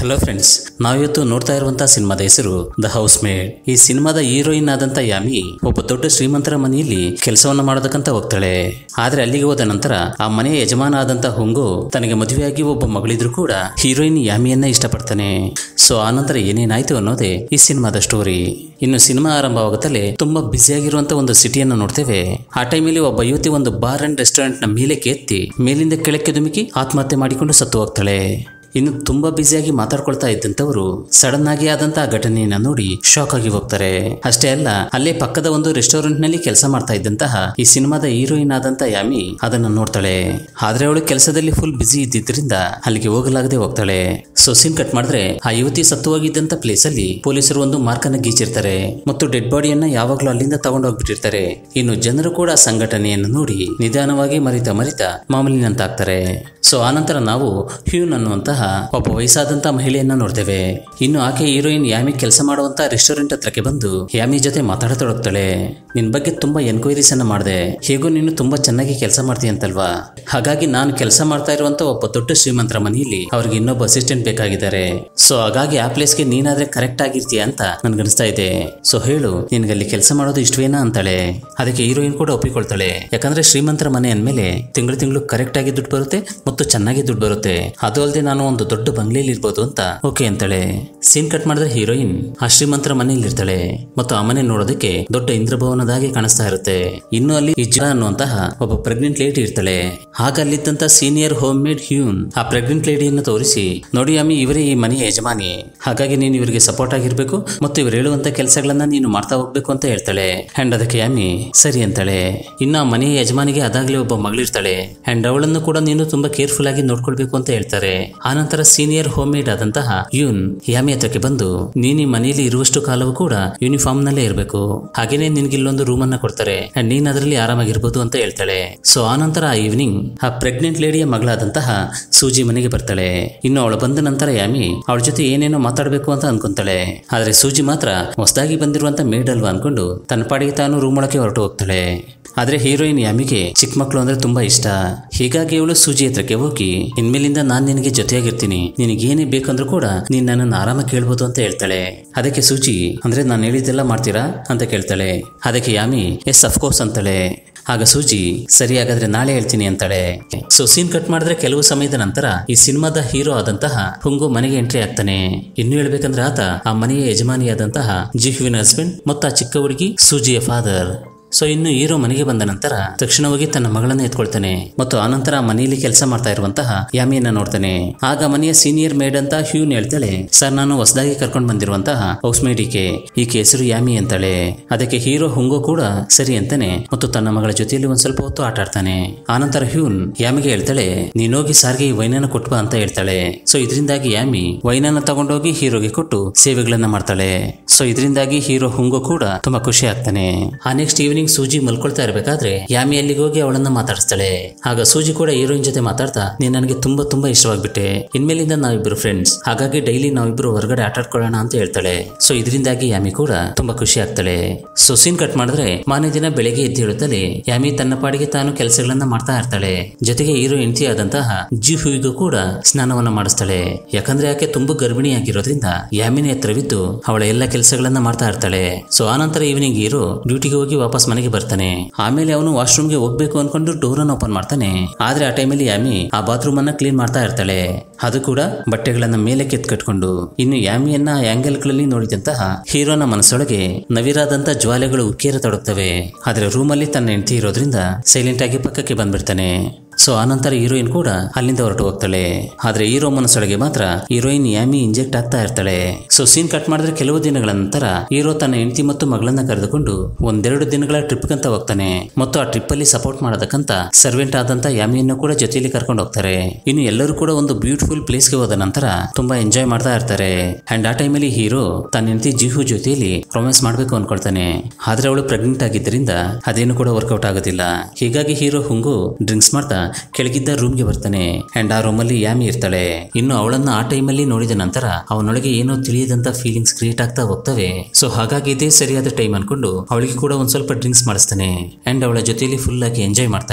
hello friends ನಾವಿವತ್ತು ನೋಡ್ತಾ ಇರುವಂತಹ ಸಿನಿಮಾದ ಹೆಸರು ದ ಹೌಸ್ ಮೇಡ್ ಈ ಸಿನಿಮಾದ ಹೀರೋಯಿನ್ ಆದಂತ ಯಾಮಿ ಒಬ್ಬ ದೊಡ್ಡ ಶ್ರೀಮಂತರ ಮನೆಯಲ್ಲಿ ಕೆಲಸವನ್ನ ಮಾಡೋದಕ್ಕಂತ ಹೋಗ್ತಾಳೆ ಆದ್ರೆ ಅಲ್ಲಿಗೆ ಹೋದ ನಂತರ ಆ ಮನೆಯ ಯಜಮಾನ ಆದಂತ ಹುಂಗು ತನಗೆ ಮದುವೆಯಾಗಿ ಒಬ್ಬ ಮಗಳಿದ್ರು ಕೂಡ ಹೀರೋಯಿನ್ ಯಾಮಿಯನ್ನ ಇಷ್ಟಪಡ್ತಾನೆ ಸೊ ಆನಂತರ ಏನೇನಾಯ್ತು ಅನ್ನೋದೇ ಈ ಸಿನಿಮಾದ ಸ್ಟೋರಿ ಇನ್ನು ಸಿನಿಮಾ ಆರಂಭವಾಗುತ್ತಲೇ ತುಂಬಾ ಬ್ಯುಸಿಯಾಗಿರುವಂತ ಒಂದು ಸಿಟಿಯನ್ನು ನೋಡ್ತೇವೆ ಆ ಟೈಮಲ್ಲಿ ಒಬ್ಬ ಯುವತಿ ಒಂದು ಬಾರ್ ಅಂಡ್ ರೆಸ್ಟೋರೆಂಟ್ ನ ಮೇಲೆ ಕೆತ್ತಿ ಮೇಲಿಂದ ಕೆಳಕ್ಕೆ ಧುಮುಕಿ ಆತ್ಮಹತ್ಯೆ ಮಾಡಿಕೊಂಡು ಸತ್ತು ಹೋಗ್ತಾಳೆ ಇನ್ನು ತುಂಬಾ ಬ್ಯುಸಿಯಾಗಿ ಮಾತಾಡ್ಕೊಳ್ತಾ ಇದ್ದಂಥವರು ಸಡನ್ ಆಗಿ ಆದಂತ ಆ ಘಟನೆಯನ್ನ ನೋಡಿ ಶಾಕ್ ಆಗಿ ಹೋಗ್ತಾರೆ ಅಷ್ಟೇ ಅಲ್ಲ ಅಲ್ಲೇ ಪಕ್ಕದ ಒಂದು ರೆಸ್ಟೋರೆಂಟ್ ನಲ್ಲಿ ಕೆಲಸ ಮಾಡ್ತಾ ಇದ್ದಂತಹ ಈ ಸಿನಿಮಾದ ಹೀರೋಯಿನ್ ಆದಂತ ಯಾಮಿ ಅದನ್ನ ನೋಡ್ತಾಳೆ ಆದ್ರೆ ಅವಳು ಕೆಲಸದಲ್ಲಿ ಫುಲ್ ಬಿಸಿ ಇದ್ದಿದ್ರಿಂದ ಅಲ್ಲಿಗೆ ಹೋಗಲಾಗದೆ ಹೋಗ್ತಾಳೆ ಸೊ ಸೀನ್ ಕಟ್ ಮಾಡಿದ್ರೆ ಆ ಯುವತಿ ಸತ್ತು ಹೋಗಿದ್ದಂತ ಪ್ಲೇಸ್ ಅಲ್ಲಿ ಪೊಲೀಸರು ಒಂದು ಮಾರ್ಕ್ ಅನ್ನ ಗೀಚಿರ್ತಾರೆ ಮತ್ತು ಡೆಡ್ ಬಾಡಿಯನ್ನ ಯಾವಾಗಲೂ ಅಲ್ಲಿಂದ ತಗೊಂಡು ಹೋಗ್ಬಿಟ್ಟಿರ್ತಾರೆ ಇನ್ನು ಜನರು ಕೂಡ ಆ ಸಂಘಟನೆಯನ್ನು ನೋಡಿ ನಿಧಾನವಾಗಿ ಮರಿತ ಮರಿತ ಮಾಮೂಲಿನಂತಾಗ್ತಾರೆ ಸೊ ಆನಂತರ ನಾವು ಹ್ಯೂನ್ ಅನ್ನುವಂತಹ ಒಬ್ಬ ವಯಸ್ಸಾದಂತಹ ಮಹಿಳೆಯನ್ನ ನೋಡ್ತೇವೆ ಇನ್ನು ಆಕೆ ಹೀರೋಯಿನ್ ಯಾಮಿ ಕೆಲಸ ಮಾಡುವಂತ ರೆಸ್ಟೋರೆಂಟ್ ಹತ್ರಕ್ಕೆ ಬಂದು ಯಾಮಿ ಜೊತೆ ಮಾತಾಡತೊಡಗ್ತಾಳೆ ನಿನ್ ಬಗ್ಗೆ ತುಂಬಾ ಎನ್ಕ್ವೈರೀಸ್ ಅನ್ನ ಮಾಡಿದೆ ಹೇಗೂ ನೀನು ತುಂಬಾ ಚೆನ್ನಾಗಿ ಕೆಲಸ ಮಾಡ್ತೀಯಂತಲ್ವಾ ಹಾಗಾಗಿ ನಾನು ಕೆಲಸ ಮಾಡ್ತಾ ಇರುವಂತ ಒಬ್ಬ ದೊಡ್ಡ ಶ್ರೀಮಂತರ ಮನೆಯಲ್ಲಿ ಅವ್ರಿಗೆ ಇನ್ನೊಬ್ಬ ಅಸಿಸ್ಟೆಂಟ್ ಬೇಕಾಗಿದ್ದಾರೆ ಸೊ ಹಾಗಾಗಿ ಆ ಪ್ಲೇಸ್ಗೆ ನೀನಾದ್ರೆ ಕರೆಕ್ಟ್ ಆಗಿರ್ತೀಯ ಅಂತ ನನ್ಗನ್ಸ್ತಾ ಇದೆ ಸೊ ಹೇಳು ನಿನ್ಗಲ್ಲಿ ಕೆಲಸ ಮಾಡೋದು ಇಷ್ಟವೇನಾ ಅಂತಾಳೆ ಅದಕ್ಕೆ ಹೀರೋಯಿನ್ ಕೂಡ ಒಪ್ಪಿಕೊಳ್ತಾಳೆ ಯಾಕಂದ್ರೆ ಶ್ರೀಮಂತರ ಮನೆ ಅಂದ್ಮೇಲೆ ತಿಂಗಳು ತಿಂಗಳು ಕರೆಕ್ಟ್ ಆಗಿ ದುಡ್ಡು ಬರುತ್ತೆ ಮತ್ತು ಚೆನ್ನಾಗಿ ದುಡ್ಡು ಬರುತ್ತೆ ಅದು ಅಲ್ಲದೆ ನಾನು ಒಂದು ದೊಡ್ಡ ಬಂಗ್ಲೆಯಲ್ಲಿ ಇರ್ಬೋದು ಅಂತ ಓಕೆ ಅಂತಾಳೆ ಸೀನ್ ಕಟ್ ಮಾಡಿದ್ರೆ ಹೀರೋಯಿನ್ ಆ ಶ್ರೀಮಂತರ ಮನೆಯಲ್ಲಿ ಇರ್ತಾಳೆ ಮತ್ತು ಆ ಮನೆ ನೋಡೋದಕ್ಕೆ ದೊಡ್ಡ ಇಂದ್ರಭವನದಾಗಿ ಕಾಣಿಸ್ತಾ ಇರುತ್ತೆ ಇನ್ನು ಅಲ್ಲಿ ಇಜ್ರಾ ಅನ್ನುವಂತಹ ಒಬ್ಬ ಪ್ರೆಗ್ನೆಂಟ್ ಲೇಡಿ ಇರ್ತಾಳೆ ಆಗ ಅಲ್ಲಿದ್ದಂತ ಸೀನಿಯರ್ ಹೋಮ್ ಮೇಡ್ ಹ್ಯೂನ್ ಆ ಪ್ರೆಗ್ನೆಂಟ್ ಲೇಡಿಯನ್ನು ತೋರಿಸಿ ನೋಡಿ ಅಮ್ಮಿ ಇವರೇ ಈ ಮನೆಯ ಯಜಮಾನಿ ಹಾಗಾಗಿ ನೀನು ಇವರಿಗೆ ಸಪೋರ್ಟ್ ಆಗಿರ್ಬೇಕು ಮತ್ತು ಇವರು ಹೇಳುವಂತ ಕೆಲಸಗಳನ್ನ ನೀನು ಮಾಡ್ತಾ ಹೋಗ್ಬೇಕು ಅಂತ ಹೇಳ್ತಾಳೆ ಅಂಡ್ ಅದಕ್ಕೆ ಯಾಮಿ ಸರಿ ಅಂತಾಳೆ ಇನ್ನು ಆ ಮನೆಯ ಯಜಮಾನಿಗೆ ಅದಾಗ್ಲೇ ಒಬ್ಬ ಮಗಳಿರ್ತಾಳೆ ಅಂಡ್ ಅವಳನ್ನು ಕೂಡ ನೀನು ತುಂಬಾ ಕೇರ್ಫುಲ್ ಆಗಿ ನೋಡ್ಕೊಳ್ಬೇಕು ಅಂತ ಹೇಳ್ತಾರೆ ಆನಂತರ ಸೀನಿಯರ್ ಹೋಮ್ ಮೇಡ್ ಆದಂತಹ ಯೂನ್ ಯಾಮಿ ಹತ್ರಕ್ಕೆ ಬಂದು ನೀನ್ ಈ ಮನೆಯಲ್ಲಿ ಇರುವಷ್ಟು ಕಾಲವೂ ಕೂಡ ಯೂನಿಫಾರ್ಮ್ ನಲ್ಲೇ ಇರಬೇಕು ಹಾಗೇನೆ ನಿನ್ಗೆ ಇಲ್ಲೊಂದು ರೂಮ್ ಅನ್ನ ಕೊಡ್ತಾರೆ ಅಂಡ್ ನೀನ್ ಅದರಲ್ಲಿ ಆರಾಮಾಗಿರ್ಬೋದು ಅಂತ ಹೇಳ್ತಾಳೆ ಸೊ ಆನಂತರ ಆ ಈವ್ನಿಂಗ್ ಆ ಪ್ರೆಗ್ನೆಂಟ್ ಲೇಡಿಯ ಮಗಳಾದಂತಹ ಸೂಜಿ ಮನೆಗೆ ಬರ್ತಾಳೆ ಇನ್ನು ಅವಳು ಬಂದ ನಂತರ ಯಾಮಿ ಅವಳ ಜೊತೆ ಏನೇನೋ ಮಾತಾಡಬೇಕು ಅಂತ ಅನ್ಕೊಂತಾಳೆ ಆದ್ರೆ ಸೂಜಿ ಮಾತ್ರ ಹೊಸದಾಗಿ ಬಂದಿರುವಂತ ಮೇಡ್ ಅಲ್ವಾ ಅನ್ಕೊಂಡು ತನ್ನ ಪಾಡಿಗೆ ತಾನು ರೂಮ್ ಒಳಗೆ ಹೊರಟು ಹೋಗ್ತಾಳೆ ಆದ್ರೆ ಹೀರೋಯಿನ್ ಯಾಮಿಗೆ ಚಿಕ್ಕ ಮಕ್ಕಳು ಅಂದ್ರೆ ತುಂಬಾ ಇಷ್ಟ ಹೀಗಾಗಿ ಅವಳು ಸೂಜಿ ಹತ್ರಕ್ಕೆ ಹೋಗಿ ಇನ್ಮೇಲಿಂದ ನಾನ್ ನಿನಗೆ ಜೊತೆಯಾಗಿರ್ತೀನಿ ನಿನಗೇನೇ ಬೇಕಂದ್ರೂ ಕೂಡ ನೀನ್ ನನ್ನನ್ನು ಆರಾಮಾಗಿ ಕೇಳ್ಬೋದು ಅಂತ ಹೇಳ್ತಾಳೆ ಅದಕ್ಕೆ ಸೂಜಿ ಅಂದ್ರೆ ನಾನು ಹೇಳಿದ್ದೆಲ್ಲ ಮಾಡ್ತೀರಾ ಅಂತ ಕೇಳ್ತಾಳೆ ಅದಕ್ಕೆ ಯಾಮಿ ಎಸ್ ಅಫ್ಕೋರ್ಸ್ ಅಂತಾಳೆ ಆಗ ಸೂಜಿ ಸರಿ ಹಾಗಾದ್ರೆ ನಾಳೆ ಹೇಳ್ತೀನಿ ಅಂತಾಳೆ ಸೊ ಸೀನ್ ಕಟ್ ಮಾಡಿದ್ರೆ ಕೆಲವು ಸಮಯದ ನಂತರ ಈ ಸಿನಿಮಾದ ಹೀರೋ ಆದಂತಹ ಹುಂಗು ಮನೆಗೆ ಎಂಟ್ರಿ ಆಗ್ತಾನೆ ಇನ್ನು ಹೇಳ್ಬೇಕಂದ್ರೆ ಆತ ಆ ಮನೆಯ ಯಜಮಾನಿಯಾದಂತಹ ಜಿಹುವಿನ ಹಸ್ಬೆಂಡ್ ಮತ್ತು ಆ ಚಿಕ್ಕ ಹುಡುಗಿ ಸೂಜಿಯ ಫಾದರ್ ಸೊ ಇನ್ನು ಹೀರೋ ಮನೆಗೆ ಬಂದ ನಂತರ ತಕ್ಷಣ ಹೋಗಿ ತನ್ನ ಮಗಳನ್ನ ಎತ್ಕೊಳ್ತಾನೆ ಮತ್ತು ಆನಂತರ ಆ ಮನೆಯಲ್ಲಿ ಕೆಲಸ ಮಾಡ್ತಾ ಇರುವಂತಹ ಯಾಮಿಯನ್ನ ನೋಡ್ತಾನೆ ಆಗ ಮನೆಯ ಸೀನಿಯರ್ ಮೇಡ್ ಅಂತ ಹ್ಯೂನ್ ಹೇಳ್ತಾಳೆ ಸರ್ ನಾನು ಹೊಸದಾಗಿ ಕರ್ಕೊಂಡು ಬಂದಿರುವಂತಹ ಹೌಸ್ ಮೇಡ್ ಈಕೆ ಈಕೆ ಹೆಸರು ಯಾಮಿ ಅಂತಾಳೆ ಅದಕ್ಕೆ ಹೀರೋ ಹುಂಗೋ ಕೂಡ ಸರಿ ಅಂತಾನೆ ಮತ್ತು ತನ್ನ ಮಗಳ ಜೊತೆಯಲ್ಲಿ ಒಂದ್ ಸ್ವಲ್ಪ ಹೊತ್ತು ಆಟ ಆಡ್ತಾನೆ ಆನಂತರ ಹ್ಯೂನ್ ಯಾಮಿಗೆ ಹೇಳ್ತಾಳೆ ನೀನೋಗಿ ಸಾರ್ಗೆ ಈ ವೈನನ್ನ ಕೊಟ್ಬಾ ಅಂತ ಹೇಳ್ತಾಳೆ ಸೊ ಇದರಿಂದಾಗಿ ಯಾಮಿ ವೈನನ್ನ ತಗೊಂಡೋಗಿ ಹೀರೋಗೆ ಕೊಟ್ಟು ಸೇವೆಗಳನ್ನ ಮಾಡ್ತಾಳೆ ಸೊ ಇದರಿಂದಾಗಿ ಹೀರೋ ಹುಂಗೋ ಕೂಡ ತುಂಬಾ ಖುಷಿ ಆಗ್ತಾನೆ ಆ ನೆಕ್ಸ್ಟ್ ಈವ್ನಿಂಗ್ ಸೂಜಿ ಮಲ್ಕೊಳ್ತಾ ಇರ್ಬೇಕಾದ್ರೆ ಯಾಮಿ ಅಲ್ಲಿಗೆ ಹೋಗಿ ಅವಳನ್ನ ಮಾತಾಡಿಸ್ತಾಳೆ ಆಗ ಸೂಜಿ ಕೂಡ ಹೀರೋಯಿನ್ ಜೊತೆ ಮಾತಾಡ್ತಾ ನೀನ್ ನನಗೆ ತುಂಬಾ ತುಂಬಾ ಇಷ್ಟವಾಗ್ಬಿಟ್ಟೆ ಇನ್ಮೇಲಿಂದ ನಾವಿಬ್ರು ಫ್ರೆಂಡ್ಸ್ ಹಾಗಾಗಿ ಡೈಲಿ ನಾವಿಬ್ರು ಹೊರಗಡೆ ಆಟ ಆಡ್ಕೊಳ್ಳೋಣ ಅಂತ ಹೇಳ್ತಾಳೆ ಸೊ ಇದರಿಂದಾಗಿ ಯಾಮಿ ಕೂಡ ತುಂಬಾ ಖುಷಿ ಆಗ್ತಾಳೆ ಸೊ ಸೀನ್ ಕಟ್ ಮಾಡಿದ್ರೆ ಮಾನೇ ದಿನ ಬೆಳಿಗ್ಗೆ ಎದ್ದು ಹೇಳುತ್ತಲೇ ಯಾಮಿ ತನ್ನ ಪಾಡಿಗೆ ತಾನು ಕೆಲಸಗಳನ್ನ ಮಾಡ್ತಾ ಇರ್ತಾಳೆ ಜೊತೆಗೆ ಹೀರೋ ಹೆಂಡತಿ ಆದಂತಹ ಜಿ ಹೂವಿಗೂ ಕೂಡ ಸ್ನಾನವನ್ನ ಮಾಡಿಸ್ತಾಳೆ ಯಾಕಂದ್ರೆ ಆಕೆ ತುಂಬಾ ಗರ್ಭಿಣಿಯಾಗಿರೋದ್ರಿಂದ ಯಾಮಿನ ಎತ್ತರವಿದ್ದು ಅವಳ ಎಲ್ಲ ಕೆಲಸಗಳನ್ನ ಮಾಡ್ತಾ ಇರ್ತಾಳೆ ಸೊ ಆನಂತರ ಈವ್ನಿಂಗ್ ಹೀರೋ ಡ್ಯೂಟಿಗೆ ಹೋಗಿ ವಾಪಸ್ ಮನೆಗೆ ಬರ್ತಾನೆ ಆಮೇಲೆ ಅವನು ವಾಶ್ರೂಮ್ಗೆ ಹೋಗ್ಬೇಕು ಅನ್ಕೊಂಡು ಡೋರ್ ಅನ್ನು ಓಪನ್ ಮಾಡ್ತಾನೆ ಆದ್ರೆ ಆ ಟೈಮಲ್ಲಿ ಯಾಮಿ ಆ ಬಾತ್ರೂಮ್ ಅನ್ನ ಕ್ಲೀನ್ ಮಾಡ್ತಾ ಇರ್ತಾಳೆ ಅದು ಕೂಡ ಬಟ್ಟೆಗಳನ್ನ ಮೇಲೆ ಕೆತ್ ಕಟ್ಕೊಂಡು ಇನ್ನು ಯಾಮಿಯನ್ನ ಆಂಗಲ್ ಗಳಲ್ಲಿ ನೋಡಿದಂತಹ ಹೀರೋನ ಮನಸ್ಸೊಳಗೆ ನವಿರಾದಂತ ಜ್ವಾಲೆಗಳು ಉಕ್ಕೇರತೊಡಗ್ತವೆ ಆದ್ರೆ ರೂಮಲ್ಲಿ ತನ್ನ ಹೆಂಡತಿ ಇರೋದ್ರಿಂದ ಸೈಲೆಂಟ್ ಆಗಿ ಪಕ್ಕಕ್ಕೆ ಬಂದ್ಬಿಡ್ತಾನೆ ಸೊ ಆನಂತರ ಹೀರೋಯಿನ್ ಕೂಡ ಅಲ್ಲಿಂದ ಹೊರಟು ಹೋಗ್ತಾಳೆ ಆದ್ರೆ ಹೀರೋ ಮನಸ್ಸೊಳಗೆ ಮಾತ್ರ ಹೀರೋಯಿನ್ ಯಾಮಿ ಇಂಜೆಕ್ಟ್ ಆಗ್ತಾ ಇರ್ತಾಳೆ ಸೊ ಸೀನ್ ಕಟ್ ಮಾಡಿದ್ರೆ ಕೆಲವು ದಿನಗಳ ನಂತರ ಹೀರೋ ತನ್ನ ಹೆಂಡತಿ ಮತ್ತು ಮಗಳನ್ನ ಕರೆದುಕೊಂಡು ಒಂದೆರಡು ದಿನಗಳ ಟ್ರಿಪ್ ಕಂತ ಹೋಗ್ತಾನೆ ಮತ್ತು ಆ ಟ್ರಿಪ್ ಅಲ್ಲಿ ಸಪೋರ್ಟ್ ಮಾಡೋದಕ್ಕಂತ ಸರ್ವೆಂಟ್ ಆದಂತ ಯಾಮಿಯನ್ನು ಕೂಡ ಜೊತೆಯಲ್ಲಿ ಕರ್ಕೊಂಡು ಹೋಗ್ತಾರೆ ಇನ್ನು ಎಲ್ಲರೂ ಕೂಡ ಒಂದು ಬ್ಯೂಟಿಫುಲ್ ಪ್ಲೇಸ್ಗೆ ಹೋದ ನಂತರ ತುಂಬಾ ಎಂಜಾಯ್ ಮಾಡ್ತಾ ಇರ್ತಾರೆ ಅಂಡ್ ಆ ಟೈಮಲ್ಲಿ ಹೀರೋ ತನ್ನ ಹೆಂಡತಿ ಜಿಹು ಜೊತೆಯಲ್ಲಿ ರೊಮ್ಯಾನ್ಸ್ ಮಾಡ್ಬೇಕು ಅನ್ಕೊಳ್ತಾನೆ ಆದ್ರೆ ಅವಳು ಪ್ರೆಗ್ನೆಂಟ್ ಆಗಿದ್ದರಿಂದ ಅದೇನು ಕೂಡ ವರ್ಕೌಟ್ ಆಗೋದಿಲ್ಲ ಹೀಗಾಗಿ ಹೀರೋ ಹುಂಗು ಡ್ರಿಂಕ್ಸ್ ಮಾಡ್ತಾ ಕೆಳಗಿದ್ದ ರೂಮ್ಗೆ ಬರ್ತಾನೆ ಅಂಡ್ ಆ ರೂಮಲ್ಲಿ ಯಾಮಿ ಇರ್ತಾಳೆ ಇನ್ನು ಅವಳನ್ನ ಆ ಟೈಮಲ್ಲಿ ನೋಡಿದ ನಂತರ ಅವನೊಳಗೆ ಏನೋ ತಿಳಿಯದಂತ ಫೀಲಿಂಗ್ಸ್ ಕ್ರಿಯೇಟ್ ಆಗ್ತಾ ಹೋಗ್ತವೆ ಸೊ ಹಾಗಾಗಿ ಇದೇ ಸರಿಯಾದ ಟೈಮ್ ಅನ್ಕೊಂಡು ಅವಳಿಗೆ ಕೂಡ ಒಂದ್ ಸ್ವಲ್ಪ ಡ್ರಿಂಕ್ಸ್ ಮಾಡಿಸ್ತಾನೆ ಅಂಡ್ ಅವಳ ಜೊತೆಯಲ್ಲಿ ಫುಲ್ ಆಗಿ ಎಂಜಾಯ್ ಮಾಡ್ತಾನೆ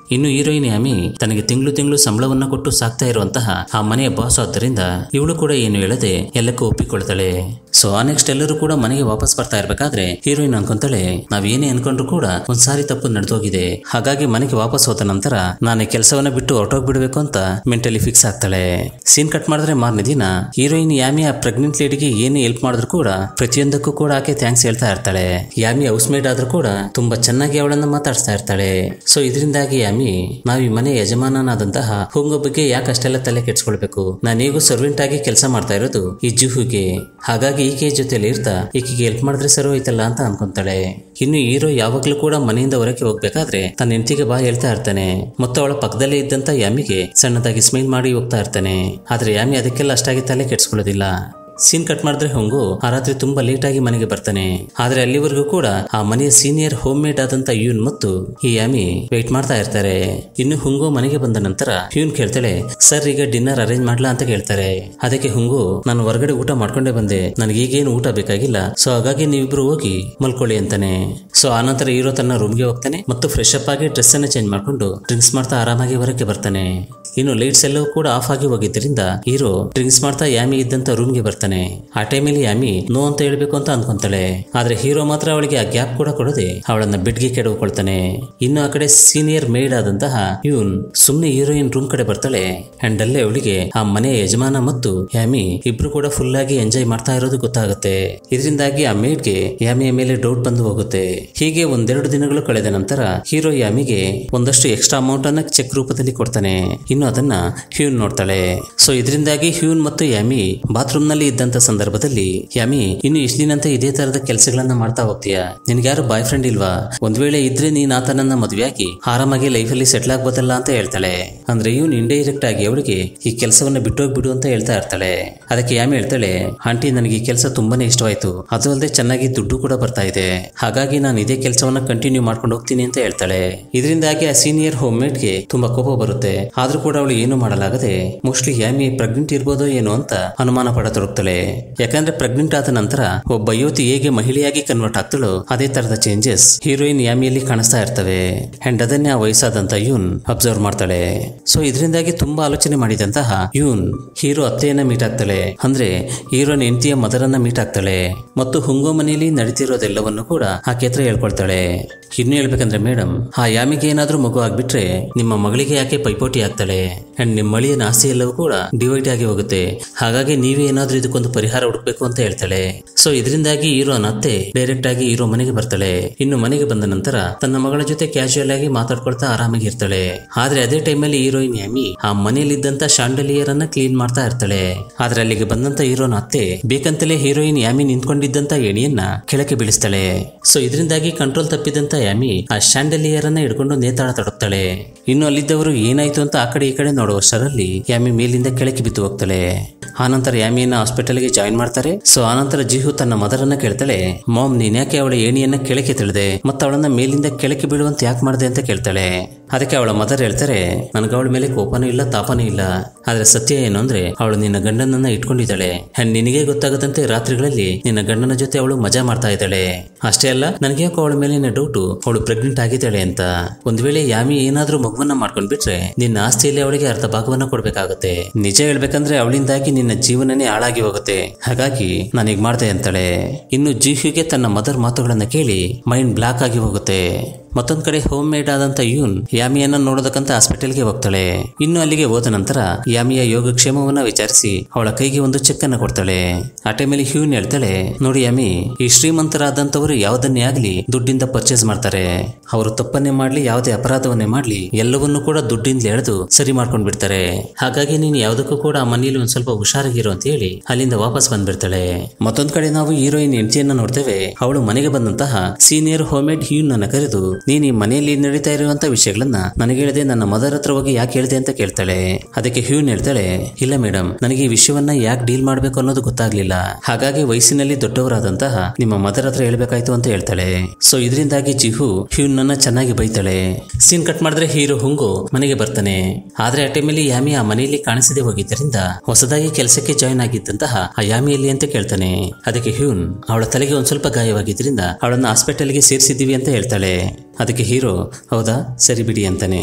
ಇನ್ನು ಹೀರೋಯಿನ್ ಯಾಮಿ ತನಗೆ ತಿಂಗಳು ತಿಂಗಳು ಸಂಬಳವನ್ನ ಕೊಟ್ಟು ಸಾಕ್ತಾ ಇರುವಂತಹ ಆ ಮನೆಯ ಬಾಸ್ ಆದ್ದರಿಂದ ಇವಳು ಕೂಡ ಏನು ಹೇಳದೆ ಎಲ್ಲಕ್ಕೂ ಒಪ್ಪಿಕೊಳ್ತಾಳೆ ಸೊ ಆ ನೆಕ್ಸ್ಟ್ ಎಲ್ಲರೂ ಕೂಡ ಮನೆಗೆ ವಾಪಸ್ ಬರ್ತಾ ಇರ್ಬೇಕಾದ್ರೆ ಹೀರೋಯಿನ್ ಅನ್ಕೊಂತಾಳೆ ನಾವ್ ಏನೇ ಅನ್ಕೊಂಡ್ರು ಕೂಡ ಒಂದ್ಸಾರಿ ತಪ್ಪು ನಡೆದೋಗಿದೆ ಹಾಗಾಗಿ ಮನೆಗೆ ವಾಪಸ್ ಹೋದ ನಂತರ ನಾನು ಈ ಕೆಲಸವನ್ನ ಬಿಟ್ಟು ಹೊರಟೋಗ್ಬಿಡ್ಬೇಕು ಅಂತ ಮೆಂಟಲಿ ಫಿಕ್ಸ್ ಆಗ್ತಾಳೆ ಸೀನ್ ಕಟ್ ಮಾಡಿದ್ರೆ ಮಾರನೇ ದಿನ ಹೀರೋಯಿನ್ ಯಾಮಿ ಆ ಪ್ರೆಗ್ನೆಂಟ್ ಲೇಡಿಗೆ ಏನೇ ಹೆಲ್ಪ್ ಮಾಡಿದ್ರು ಕೂಡ ಪ್ರತಿಯೊಂದಕ್ಕೂ ಕೂಡ ಆಕೆ ಥ್ಯಾಂಕ್ಸ್ ಹೇಳ್ತಾ ಇರ್ತಾಳೆ ಯಾಮಿ ಹೌಸ್ ಮೇಡ್ ಆದ್ರೂ ಕೂಡ ತುಂಬಾ ಚೆನ್ನಾಗಿ ಅವಳನ್ನ ಮಾತಾಡ್ಸ್ತಾ ಇರ್ತಾಳೆ ಸೊ ಇದರಿಂದಾಗಿ ಯಾಮಿ ನಾವ್ ಈ ಮನೆ ಯಜಮಾನನಾದಂತಹ ಹುಂಗ ಬಗ್ಗೆ ಯಾಕೆ ಅಷ್ಟೆಲ್ಲ ತಲೆ ಕೆಡ್ಸ್ಕೊಳ್ಬೇಕು ನಾನೀಗೂ ಸರ್ವೆಂಟ್ ಆಗಿ ಕೆಲಸ ಮಾಡ್ತಾ ಇರೋದು ಈ ಜುಹುಗೆ ಹಾಗಾಗಿ ಈಕೆ ಜೊತೆಲಿ ಇರ್ತಾ ಈಕೆಗೆ ಹೆಲ್ಪ್ ಮಾಡಿದ್ರೆ ಸರಿ ಹೋಯ್ತಲ್ಲ ಅಂತ ಅನ್ಕೊಂತಾಳೆ ಇನ್ನು ಹೀರೋ ಯಾವಾಗ್ಲೂ ಕೂಡ ಮನೆಯಿಂದ ಹೊರಗೆ ಹೋಗ್ಬೇಕಾದ್ರೆ ತನ್ನ ಹೆಂಡತಿಗೆ ಬಾ ಹೇಳ್ತಾ ಇರ್ತಾನೆ ಮತ್ತು ಅವಳ ಪಕ್ಕದಲ್ಲೇ ಇದ್ದಂತ ಯಾಮಿಗೆ ಸಣ್ಣದಾಗಿ ಸ್ಮೈಲ್ ಮಾಡಿ ಹೋಗ್ತಾ ಇರ್ತಾನೆ ಆದ್ರೆ ಯಾಮಿ ಅದಕ್ಕೆಲ್ಲ ಅಷ್ಟಾಗಿ ತಲೆ ಕೆಡ್ಸ್ಕೊಳ್ಳೋದಿಲ್ಲ ಸೀನ್ ಕಟ್ ಮಾಡಿದ್ರೆ ಹೊಂಗು ಆ ರಾತ್ರಿ ತುಂಬಾ ಲೇಟ್ ಆಗಿ ಮನೆಗೆ ಬರ್ತಾನೆ ಆದ್ರೆ ಅಲ್ಲಿವರೆಗೂ ಕೂಡ ಆ ಮನೆಯ ಸೀನಿಯರ್ ಹೋಮ್ ಮೇಡ್ ಆದಂತ ಯೂನ್ ಮತ್ತು ಈ ಯಾಮಿ ವೇಟ್ ಮಾಡ್ತಾ ಇರ್ತಾರೆ ಇನ್ನು ಹುಂಗು ಮನೆಗೆ ಬಂದ ನಂತರ ಯೂನ್ ಕೇಳ್ತಾಳೆ ಸರ್ ಈಗ ಡಿನ್ನರ್ ಅರೇಂಜ್ ಮಾಡ್ಲಾ ಅಂತ ಕೇಳ್ತಾರೆ ಅದಕ್ಕೆ ಹುಂಗು ನಾನು ಹೊರಗಡೆ ಊಟ ಮಾಡ್ಕೊಂಡೇ ಬಂದೆ ನನಗೆ ಈಗೇನು ಊಟ ಬೇಕಾಗಿಲ್ಲ ಸೊ ಹಾಗಾಗಿ ನೀವಿಬ್ರು ಹೋಗಿ ಮಲ್ಕೊಳ್ಳಿ ಅಂತಾನೆ ಸೊ ಆನಂತರ ಹೀರೋ ತನ್ನ ರೂಮ್ಗೆ ಹೋಗ್ತಾನೆ ಮತ್ತು ಫ್ರೆಶ್ ಅಪ್ ಆಗಿ ಡ್ರೆಸ್ ಅನ್ನ ಚೇಂಜ್ ಮಾಡ್ಕೊಂಡು ಡ್ರಿಂಕ್ಸ್ ಮಾಡ್ತಾ ಆರಾಮಾಗಿ ಹೊರಕ್ಕೆ ಬರ್ತಾನೆ ಇನ್ನು ಲೈಟ್ಸ್ ಎಲ್ಲವೂ ಕೂಡ ಆಫ್ ಆಗಿ ಹೋಗಿದ್ದರಿಂದ ಹೀರೋ ಡ್ರಿಂಕ್ಸ್ ಮಾಡ್ತಾ ಯಾಮಿ ಇದ್ದಂತ ರೂಮ್ಗೆ ಬರ್ತಾನೆ ಆ ಟೈಮಲ್ಲಿ ಯಾಮಿ ನೋ ಅಂತ ಹೇಳ್ಬೇಕು ಅಂತ ಅನ್ಕೊಂತಾಳೆ ಆದ್ರೆ ಹೀರೋ ಮಾತ್ರ ಅವಳಿಗೆ ಆ ಗ್ಯಾಪ್ ಕೂಡ ಕೊಡದೆ ಅವಳನ್ನ ಬೆಡ್ಗೆ ಕೆಡವುಕೊಳ್ತಾನೆ ಇನ್ನು ಆ ಕಡೆ ಸೀನಿಯರ್ ಮೇಡ್ ಆದಂತಹ ಯೂನ್ ಸುಮ್ನೆ ಹೀರೋಯಿನ್ ರೂಮ್ ಕಡೆ ಬರ್ತಾಳೆ ಅಂಡ್ ಅಲ್ಲೇ ಅವಳಿಗೆ ಆ ಮನೆಯ ಯಜಮಾನ ಮತ್ತು ಯಾಮಿ ಇಬ್ರು ಕೂಡ ಫುಲ್ ಆಗಿ ಎಂಜಾಯ್ ಮಾಡ್ತಾ ಇರೋದು ಗೊತ್ತಾಗುತ್ತೆ ಇದರಿಂದಾಗಿ ಆ ಮೇಡ್ಗೆ ಯಾಮಿಯ ಮೇಲೆ ಡೌಟ್ ಬಂದು ಹೋಗುತ್ತೆ ಹೀಗೆ ಒಂದೆರಡು ದಿನಗಳು ಕಳೆದ ನಂತರ ಹೀರೋ ಯಾಮಿಗೆ ಒಂದಷ್ಟು ಎಕ್ಸ್ಟ್ರಾ ಅಮೌಂಟ್ ಅನ್ನ ಚೆಕ್ ರೂಪದಲ್ಲಿ ಕೊಡ್ತಾನೆ ಇನ್ನು ಅದನ್ನ ಹ್ಯೂನ್ ನೋಡ್ತಾಳೆ ಸೊ ಇದರಿಂದಾಗಿ ಹ್ಯೂನ್ ಮತ್ತು ಯಾಮಿ ಬಾತ್ರೂಮ್ ನಲ್ಲಿ ಇದ್ದಂತ ಸಂದರ್ಭದಲ್ಲಿ ಯಾಮಿ ಇನ್ನು ಇಷ್ಟ ದಿನ ಅಂತ ಇದೇ ತರದ ಕೆಲಸಗಳನ್ನ ಮಾಡ್ತಾ ಹೋಗ್ತೀಯಾ ನಿನ್ಗ್ಯಾರು ಬಾಯ್ ಫ್ರೆಂಡ್ ಇಲ್ವಾ ಒಂದ್ ವೇಳೆ ಇದ್ರೆ ನೀನ್ ಆತನನ್ನ ಮದುವೆಯಾಗಿ ಆರಾಮಾಗಿ ಲೈಫಲ್ಲಿ ಸೆಟ್ಲ್ ಆಗ್ಬೋದಲ್ಲ ಅಂತ ಹೇಳ್ತಾಳೆ ಅಂದ್ರೆ ಇವ್ನು ಇಂಡೈರೆಕ್ಟ್ ಆಗಿ ಅವಳಿಗೆ ಈ ಕೆಲಸವನ್ನ ಬಿಟ್ಟೋಗ್ಬಿಡು ಅಂತ ಹೇಳ್ತಾ ಇರ್ತಾಳೆ ಅದಕ್ಕೆ ಯಾಮಿ ಹೇಳ್ತಾಳೆ ಆಂಟಿ ನನಗೆ ಈ ಕೆಲಸ ತುಂಬಾನೇ ಇಷ್ಟವಾಯ್ತು ಅದು ಅಲ್ಲದೆ ಚೆನ್ನಾಗಿ ದುಡ್ಡು ಕೂಡ ಬರ್ತಾ ಇದೆ ಹಾಗಾಗಿ ನಾನು ಇದೇ ಕೆಲಸವನ್ನ ಕಂಟಿನ್ಯೂ ಮಾಡ್ಕೊಂಡು ಹೋಗ್ತೀನಿ ಅಂತ ಹೇಳ್ತಾಳೆ ಇದರಿಂದಾಗಿ ಆ ಸೀನಿಯರ್ ಹೋಮ್ ಮೇಡ್ಗೆ ತುಂಬಾ ಕೋಪ ಬರುತ್ತೆ ಆದ್ರೂ ಕೂಡ ಅವಳು ಏನು ಮಾಡಲಾಗದೆ ಮೋಸ್ಟ್ಲಿ ಯಾಮಿ ಪ್ರೆಗ್ನೆಂಟ್ ಇರ್ಬೋದೋ ಏನೋ ಅಂತ ಅನುಮಾನ ಪಡತೊಡಗ್ತಾಳೆ ಯಾಕಂದ್ರೆ ಪ್ರೆಗ್ನೆಂಟ್ ಆದ ನಂತರ ಒಬ್ಬ ಯುವತಿ ಹೇಗೆ ಮಹಿಳೆಯಾಗಿ ಕನ್ವರ್ಟ್ ಆಗ್ತಾಳೋ ಅದೇ ತರದ ಚೇಂಜಸ್ ಹೀರೋಯಿನ್ ಯಾಮಿಯಲ್ಲಿ ಕಾಣಿಸ್ತಾ ಇರ್ತವೆ ಅಂಡ್ ಅದನ್ನೇ ಆ ವಯಸ್ಸಾದಂತ ಯೂನ್ ಅಬ್ಸರ್ವ್ ಮಾಡ್ತಾಳೆ ಸೊ ಇದರಿಂದಾಗಿ ತುಂಬಾ ಆಲೋಚನೆ ಮಾಡಿದಂತಹ ಯೂನ್ ಹೀರೋ ಅತ್ತೆಯನ್ನ ಮೀಟ್ ಆಗ್ತಾಳೆ ಅಂದ್ರೆ ಹೀರೋನ್ ಹೆಂಡತಿಯ ಮದರನ್ನ ಮೀಟ್ ಆಗ್ತಾಳೆ ಮತ್ತು ಹುಂಗೋ ಮನೆಯಲ್ಲಿ ನಡೀತಿರೋದೆಲ್ಲವನ್ನು ಕೂಡ ಆಕೆ ಹತ್ರ ಹೇಳ್ಕೊಳ್ತಾಳೆ ಇನ್ನು ಹೇಳ್ಬೇಕಂದ್ರೆ ಮೇಡಮ್ ಆ ಯಾಮಿಗೆ ಏನಾದ್ರೂ ಮಗು ಆಗ್ಬಿಟ್ರೆ ನಿಮ್ಮ ಮಗಳಿಗೆ ಯಾಕೆ ಪೈಪೋಟಿ ಆಗ್ತಾಳೆ ಅಂಡ್ ನಿಮ್ಮ ಮಳಿಯನ ಆಸ್ತಿ ಎಲ್ಲವೂ ಕೂಡ ಡಿವೈಡ್ ಆಗಿ ಹೋಗುತ್ತೆ ಹಾಗಾಗಿ ನೀವೇ ಏನಾದ್ರೂ ಇದಕ್ಕೊಂದು ಪರಿಹಾರ ಹುಡುಕ್ಬೇಕು ಅಂತ ಹೇಳ್ತಾಳೆ ಸೊ ಇದರಿಂದಾಗಿ ಹೀರೋನ ಅತ್ತೆ ಡೈರೆಕ್ಟ್ ಆಗಿ ಹೀರೋ ಮನೆಗೆ ಬರ್ತಾಳೆ ಇನ್ನು ಮನೆಗೆ ಬಂದ ನಂತರ ತನ್ನ ಮಗಳ ಜೊತೆ ಕ್ಯಾಶುಯಲ್ ಆಗಿ ಮಾತಾಡ್ಕೊಳ್ತಾ ಆರಾಮಾಗಿ ಇರ್ತಾಳೆ ಆದ್ರೆ ಅದೇ ಟೈಮಲ್ಲಿ ಹೀರೋಯಿನ್ ಯಾಮಿ ಆ ಮನೆಯಲ್ಲಿದ್ದಂತ ಶಾಂಡಲಿಯರ್ ಅನ್ನ ಕ್ಲೀನ್ ಮಾಡ್ತಾ ಇರ್ತಾಳೆ ಆದ್ರೆ ಅಲ್ಲಿಗೆ ಬಂದಂತ ಹೀರೋನ ಅತ್ತೆ ಬೇಕಂತಲೇ ಹೀರೋಯಿನ್ ಯಾಮಿ ನಿಂತ್ಕೊಂಡಿದ್ದಂತ ಎಣಿಯನ್ನ ಕೆಳಕ್ಕೆ ಬೀಳಿಸ್ತಾಳೆ ಸೊ ಇದರಿಂದಾಗಿ ಕಂಟ್ರೋಲ್ ತಪ್ಪಿದಂತ ಯಾಮಿ ಆ ಶಾಂಡಲಿಯರ್ ಅನ್ನ ಹಿಡ್ಕೊಂಡು ನೇತಾಡ ತಡಕ್ತಾಳೆ ಇನ್ನು ಅಲ್ಲಿದ್ದವರು ಏನಾಯ್ತು ಅಂತ ಆ ಕಡೆ ಈ ಕಡೆ ನೋಡುವಷ್ಟರಲ್ಲಿ ಯಾಮಿ ಮೇಲಿಂದ ಕೆಳಕ್ಕೆ ಬಿದ್ದು ಹೋಗ್ತಾಳೆ ಆನಂತರ ಯಾಮಿಯನ್ನ ಹಾಸ್ಪಿಟಲ್ಗೆ ಜಾಯಿನ್ ಮಾಡ್ತಾರೆ ಸೊ ಆನಂತರ ಜಿಹು ತನ್ನ ಮದರನ್ನ ಕೇಳ್ತಾಳೆ ಮಾಮ್ ನೀನ್ ಯಾಕೆ ಅವಳ ಏಣಿಯನ್ನ ಕೆಳಕ್ಕೆ ತಿಳಿದೆ ಮತ್ತೆ ಅವಳನ್ನ ಮೇಲಿಂದ ಕೆಳಕ್ಕೆ ಬೀಳುವಂತ ಯಾಕೆ ಮಾಡಿದೆ ಅಂತ ಕೇಳ್ತಾಳೆ ಅದಕ್ಕೆ ಅವಳ ಮದರ್ ಹೇಳ್ತಾರೆ ನನಗೆ ಅವಳ ಮೇಲೆ ಕೋಪನೂ ಇಲ್ಲ ತಾಪನೂ ಇಲ್ಲ ಆದ್ರೆ ಸತ್ಯ ಏನು ಅಂದ್ರೆ ಅವಳು ನಿನ್ನ ಗಂಡನನ್ನ ಇಟ್ಕೊಂಡಿದ್ದಾಳೆ ಅಂಡ್ ನಿನಗೆ ಗೊತ್ತಾಗದಂತೆ ರಾತ್ರಿಗಳಲ್ಲಿ ನಿನ್ನ ಗಂಡನ ಜೊತೆ ಅವಳು ಮಜಾ ಮಾಡ್ತಾ ಇದ್ದಾಳೆ ಅಷ್ಟೇ ಅಲ್ಲ ನನಗೆ ಯಾಕೋ ಅವಳ ಮೇಲಿನ ಡೌಟು ಅವಳು ಪ್ರೆಗ್ನೆಂಟ್ ಆಗಿದ್ದಾಳೆ ಅಂತ ಒಂದ್ ವೇಳೆ ಯಾಮಿ ಏನಾದ್ರೂ ಮಗುವನ್ನ ಮಾಡ್ಕೊಂಡ್ ಬಿಟ್ರೆ ನಿನ್ನ ಆಸ್ತಿಯಲ್ಲಿ ಅವಳಿಗೆ ಅರ್ಧ ಭಾಗವನ್ನ ಕೊಡ್ಬೇಕಾಗುತ್ತೆ ನಿಜ ಹೇಳ್ಬೇಕಂದ್ರೆ ಅವಳಿಂದಾಗಿ ನಿನ್ನ ಜೀವನನೇ ಹಾಳಾಗಿ ಹೋಗುತ್ತೆ ಹಾಗಾಗಿ ನಾನೀಗ ಮಾಡ್ದೆ ಅಂತಾಳೆ ಇನ್ನು ಜಿಹುಗೆ ತನ್ನ ಮದರ್ ಮಾತುಗಳನ್ನ ಕೇಳಿ ಮೈಂಡ್ ಬ್ಲಾಕ್ ಆಗಿ ಹೋಗುತ್ತೆ ಮತ್ತೊಂದ್ ಕಡೆ ಹೋಮ್ ಮೇಡ್ ಆದಂತ ಯೂನ್ ಯಾಮಿಯನ್ನ ನೋಡೋದಕ್ಕಂತ ಹಾಸ್ಪಿಟಲ್ಗೆ ಹೋಗ್ತಾಳೆ ಇನ್ನು ಅಲ್ಲಿಗೆ ಹೋದ ನಂತರ ಯಾಮಿಯ ಯೋಗಕ್ಷೇಮವನ್ನ ವಿಚಾರಿಸಿ ಅವಳ ಕೈಗೆ ಒಂದು ಚೆಕ್ ಅನ್ನ ಕೊಡ್ತಾಳೆ ಆ ಟೈಮಲ್ಲಿ ಹ್ಯೂನ್ ಹೇಳ್ತಾಳೆ ನೋಡಿ ಯಾಮಿ ಈ ಶ್ರೀಮಂತರಾದಂತವರು ಯಾವುದನ್ನೇ ಆಗ್ಲಿ ದುಡ್ಡಿಂದ ಪರ್ಚೇಸ್ ಮಾಡ್ತಾರೆ ಅವರು ತಪ್ಪನ್ನೇ ಮಾಡ್ಲಿ ಯಾವುದೇ ಅಪರಾಧವನ್ನೇ ಮಾಡ್ಲಿ ಎಲ್ಲವನ್ನೂ ಕೂಡ ದುಡ್ಡಿಂದ ಎಳೆದು ಸರಿ ಮಾಡ್ಕೊಂಡ್ ಬಿಡ್ತಾರೆ ಹಾಗಾಗಿ ನೀನು ಯಾವುದಕ್ಕೂ ಕೂಡ ಆ ಮನೆಯಲ್ಲಿ ಒಂದ್ ಸ್ವಲ್ಪ ಹುಷಾರಾಗಿರು ಅಂತ ಹೇಳಿ ಅಲ್ಲಿಂದ ವಾಪಸ್ ಬಂದ್ಬಿಡ್ತಾಳೆ ಮತ್ತೊಂದ್ ಕಡೆ ನಾವು ಹೀರೋಯಿನ್ ಹೆಂಡತಿಯನ್ನ ನೋಡ್ತೇವೆ ಅವಳು ಮನೆಗೆ ಬಂದಂತಹ ಸೀನಿಯರ್ ಹೋಮೇಡ್ ಹ್ಯೂನ್ ಅನ್ನ ಕರೆದು ನೀನ್ ಈ ಮನೆಯಲ್ಲಿ ನಡೀತಾ ಇರುವಂತ ವಿಷಯಗಳನ್ನ ನನಗೆ ಹೇಳಿದೆ ನನ್ನ ಮದರ್ ಹತ್ರ ಹೋಗಿ ಯಾಕೆ ಹೇಳಿದೆ ಅಂತ ಕೇಳ್ತಾಳೆ ಅದಕ್ಕೆ ಹ್ಯೂನ್ ಹೇಳ್ತಾಳೆ ಇಲ್ಲ ಮೇಡಮ್ ನನಗೆ ಈ ವಿಷಯವನ್ನ ಯಾಕೆ ಡೀಲ್ ಮಾಡ್ಬೇಕು ಅನ್ನೋದು ಗೊತ್ತಾಗ್ಲಿಲ್ಲ ಹಾಗಾಗಿ ವಯಸ್ಸಿನಲ್ಲಿ ದೊಡ್ಡವರಾದಂತಹ ನಿಮ್ಮ ಮದರ್ ಹತ್ರ ಹೇಳ್ಬೇಕಾಯ್ತು ಅಂತ ಹೇಳ್ತಾಳೆ ಸೊ ಇದರಿಂದಾಗಿ ಜಿಹು ಹ್ಯೂನ್ ನನ್ನ ಚೆನ್ನಾಗಿ ಬೈತಾಳೆ ಸೀನ್ ಕಟ್ ಮಾಡಿದ್ರೆ ಹೀರೋ ಹುಂಗು ಮನೆಗೆ ಬರ್ತಾನೆ ಆದ್ರೆ ಆ ಟೈಮಲ್ಲಿ ಯಾಮಿ ಆ ಮನೆಯಲ್ಲಿ ಕಾಣಿಸದೆ ಹೋಗಿದ್ದರಿಂದ ಹೊಸದಾಗಿ ಕೆಲಸಕ್ಕೆ ಜಾಯಿನ್ ಆಗಿದ್ದಂತಹ ಆ ಯಾಮಿಯಲ್ಲಿ ಅಂತ ಕೇಳ್ತಾನೆ ಅದಕ್ಕೆ ಹ್ಯೂನ್ ಅವಳ ತಲೆಗೆ ಒಂದ್ ಸ್ವಲ್ಪ ಗಾಯವಾಗಿದ್ರಿಂದ ಅವಳನ್ನ ಹಾಸ್ಪಿಟಲ್ಗೆ ಸೇರಿಸಿದ್ದೀವಿ ಅಂತ ಹೇಳ್ತಾಳೆ ಅದಕ್ಕೆ ಹೀರೋ ಹೌದಾ ಸರಿ ಬಿಡಿ ಅಂತಾನೆ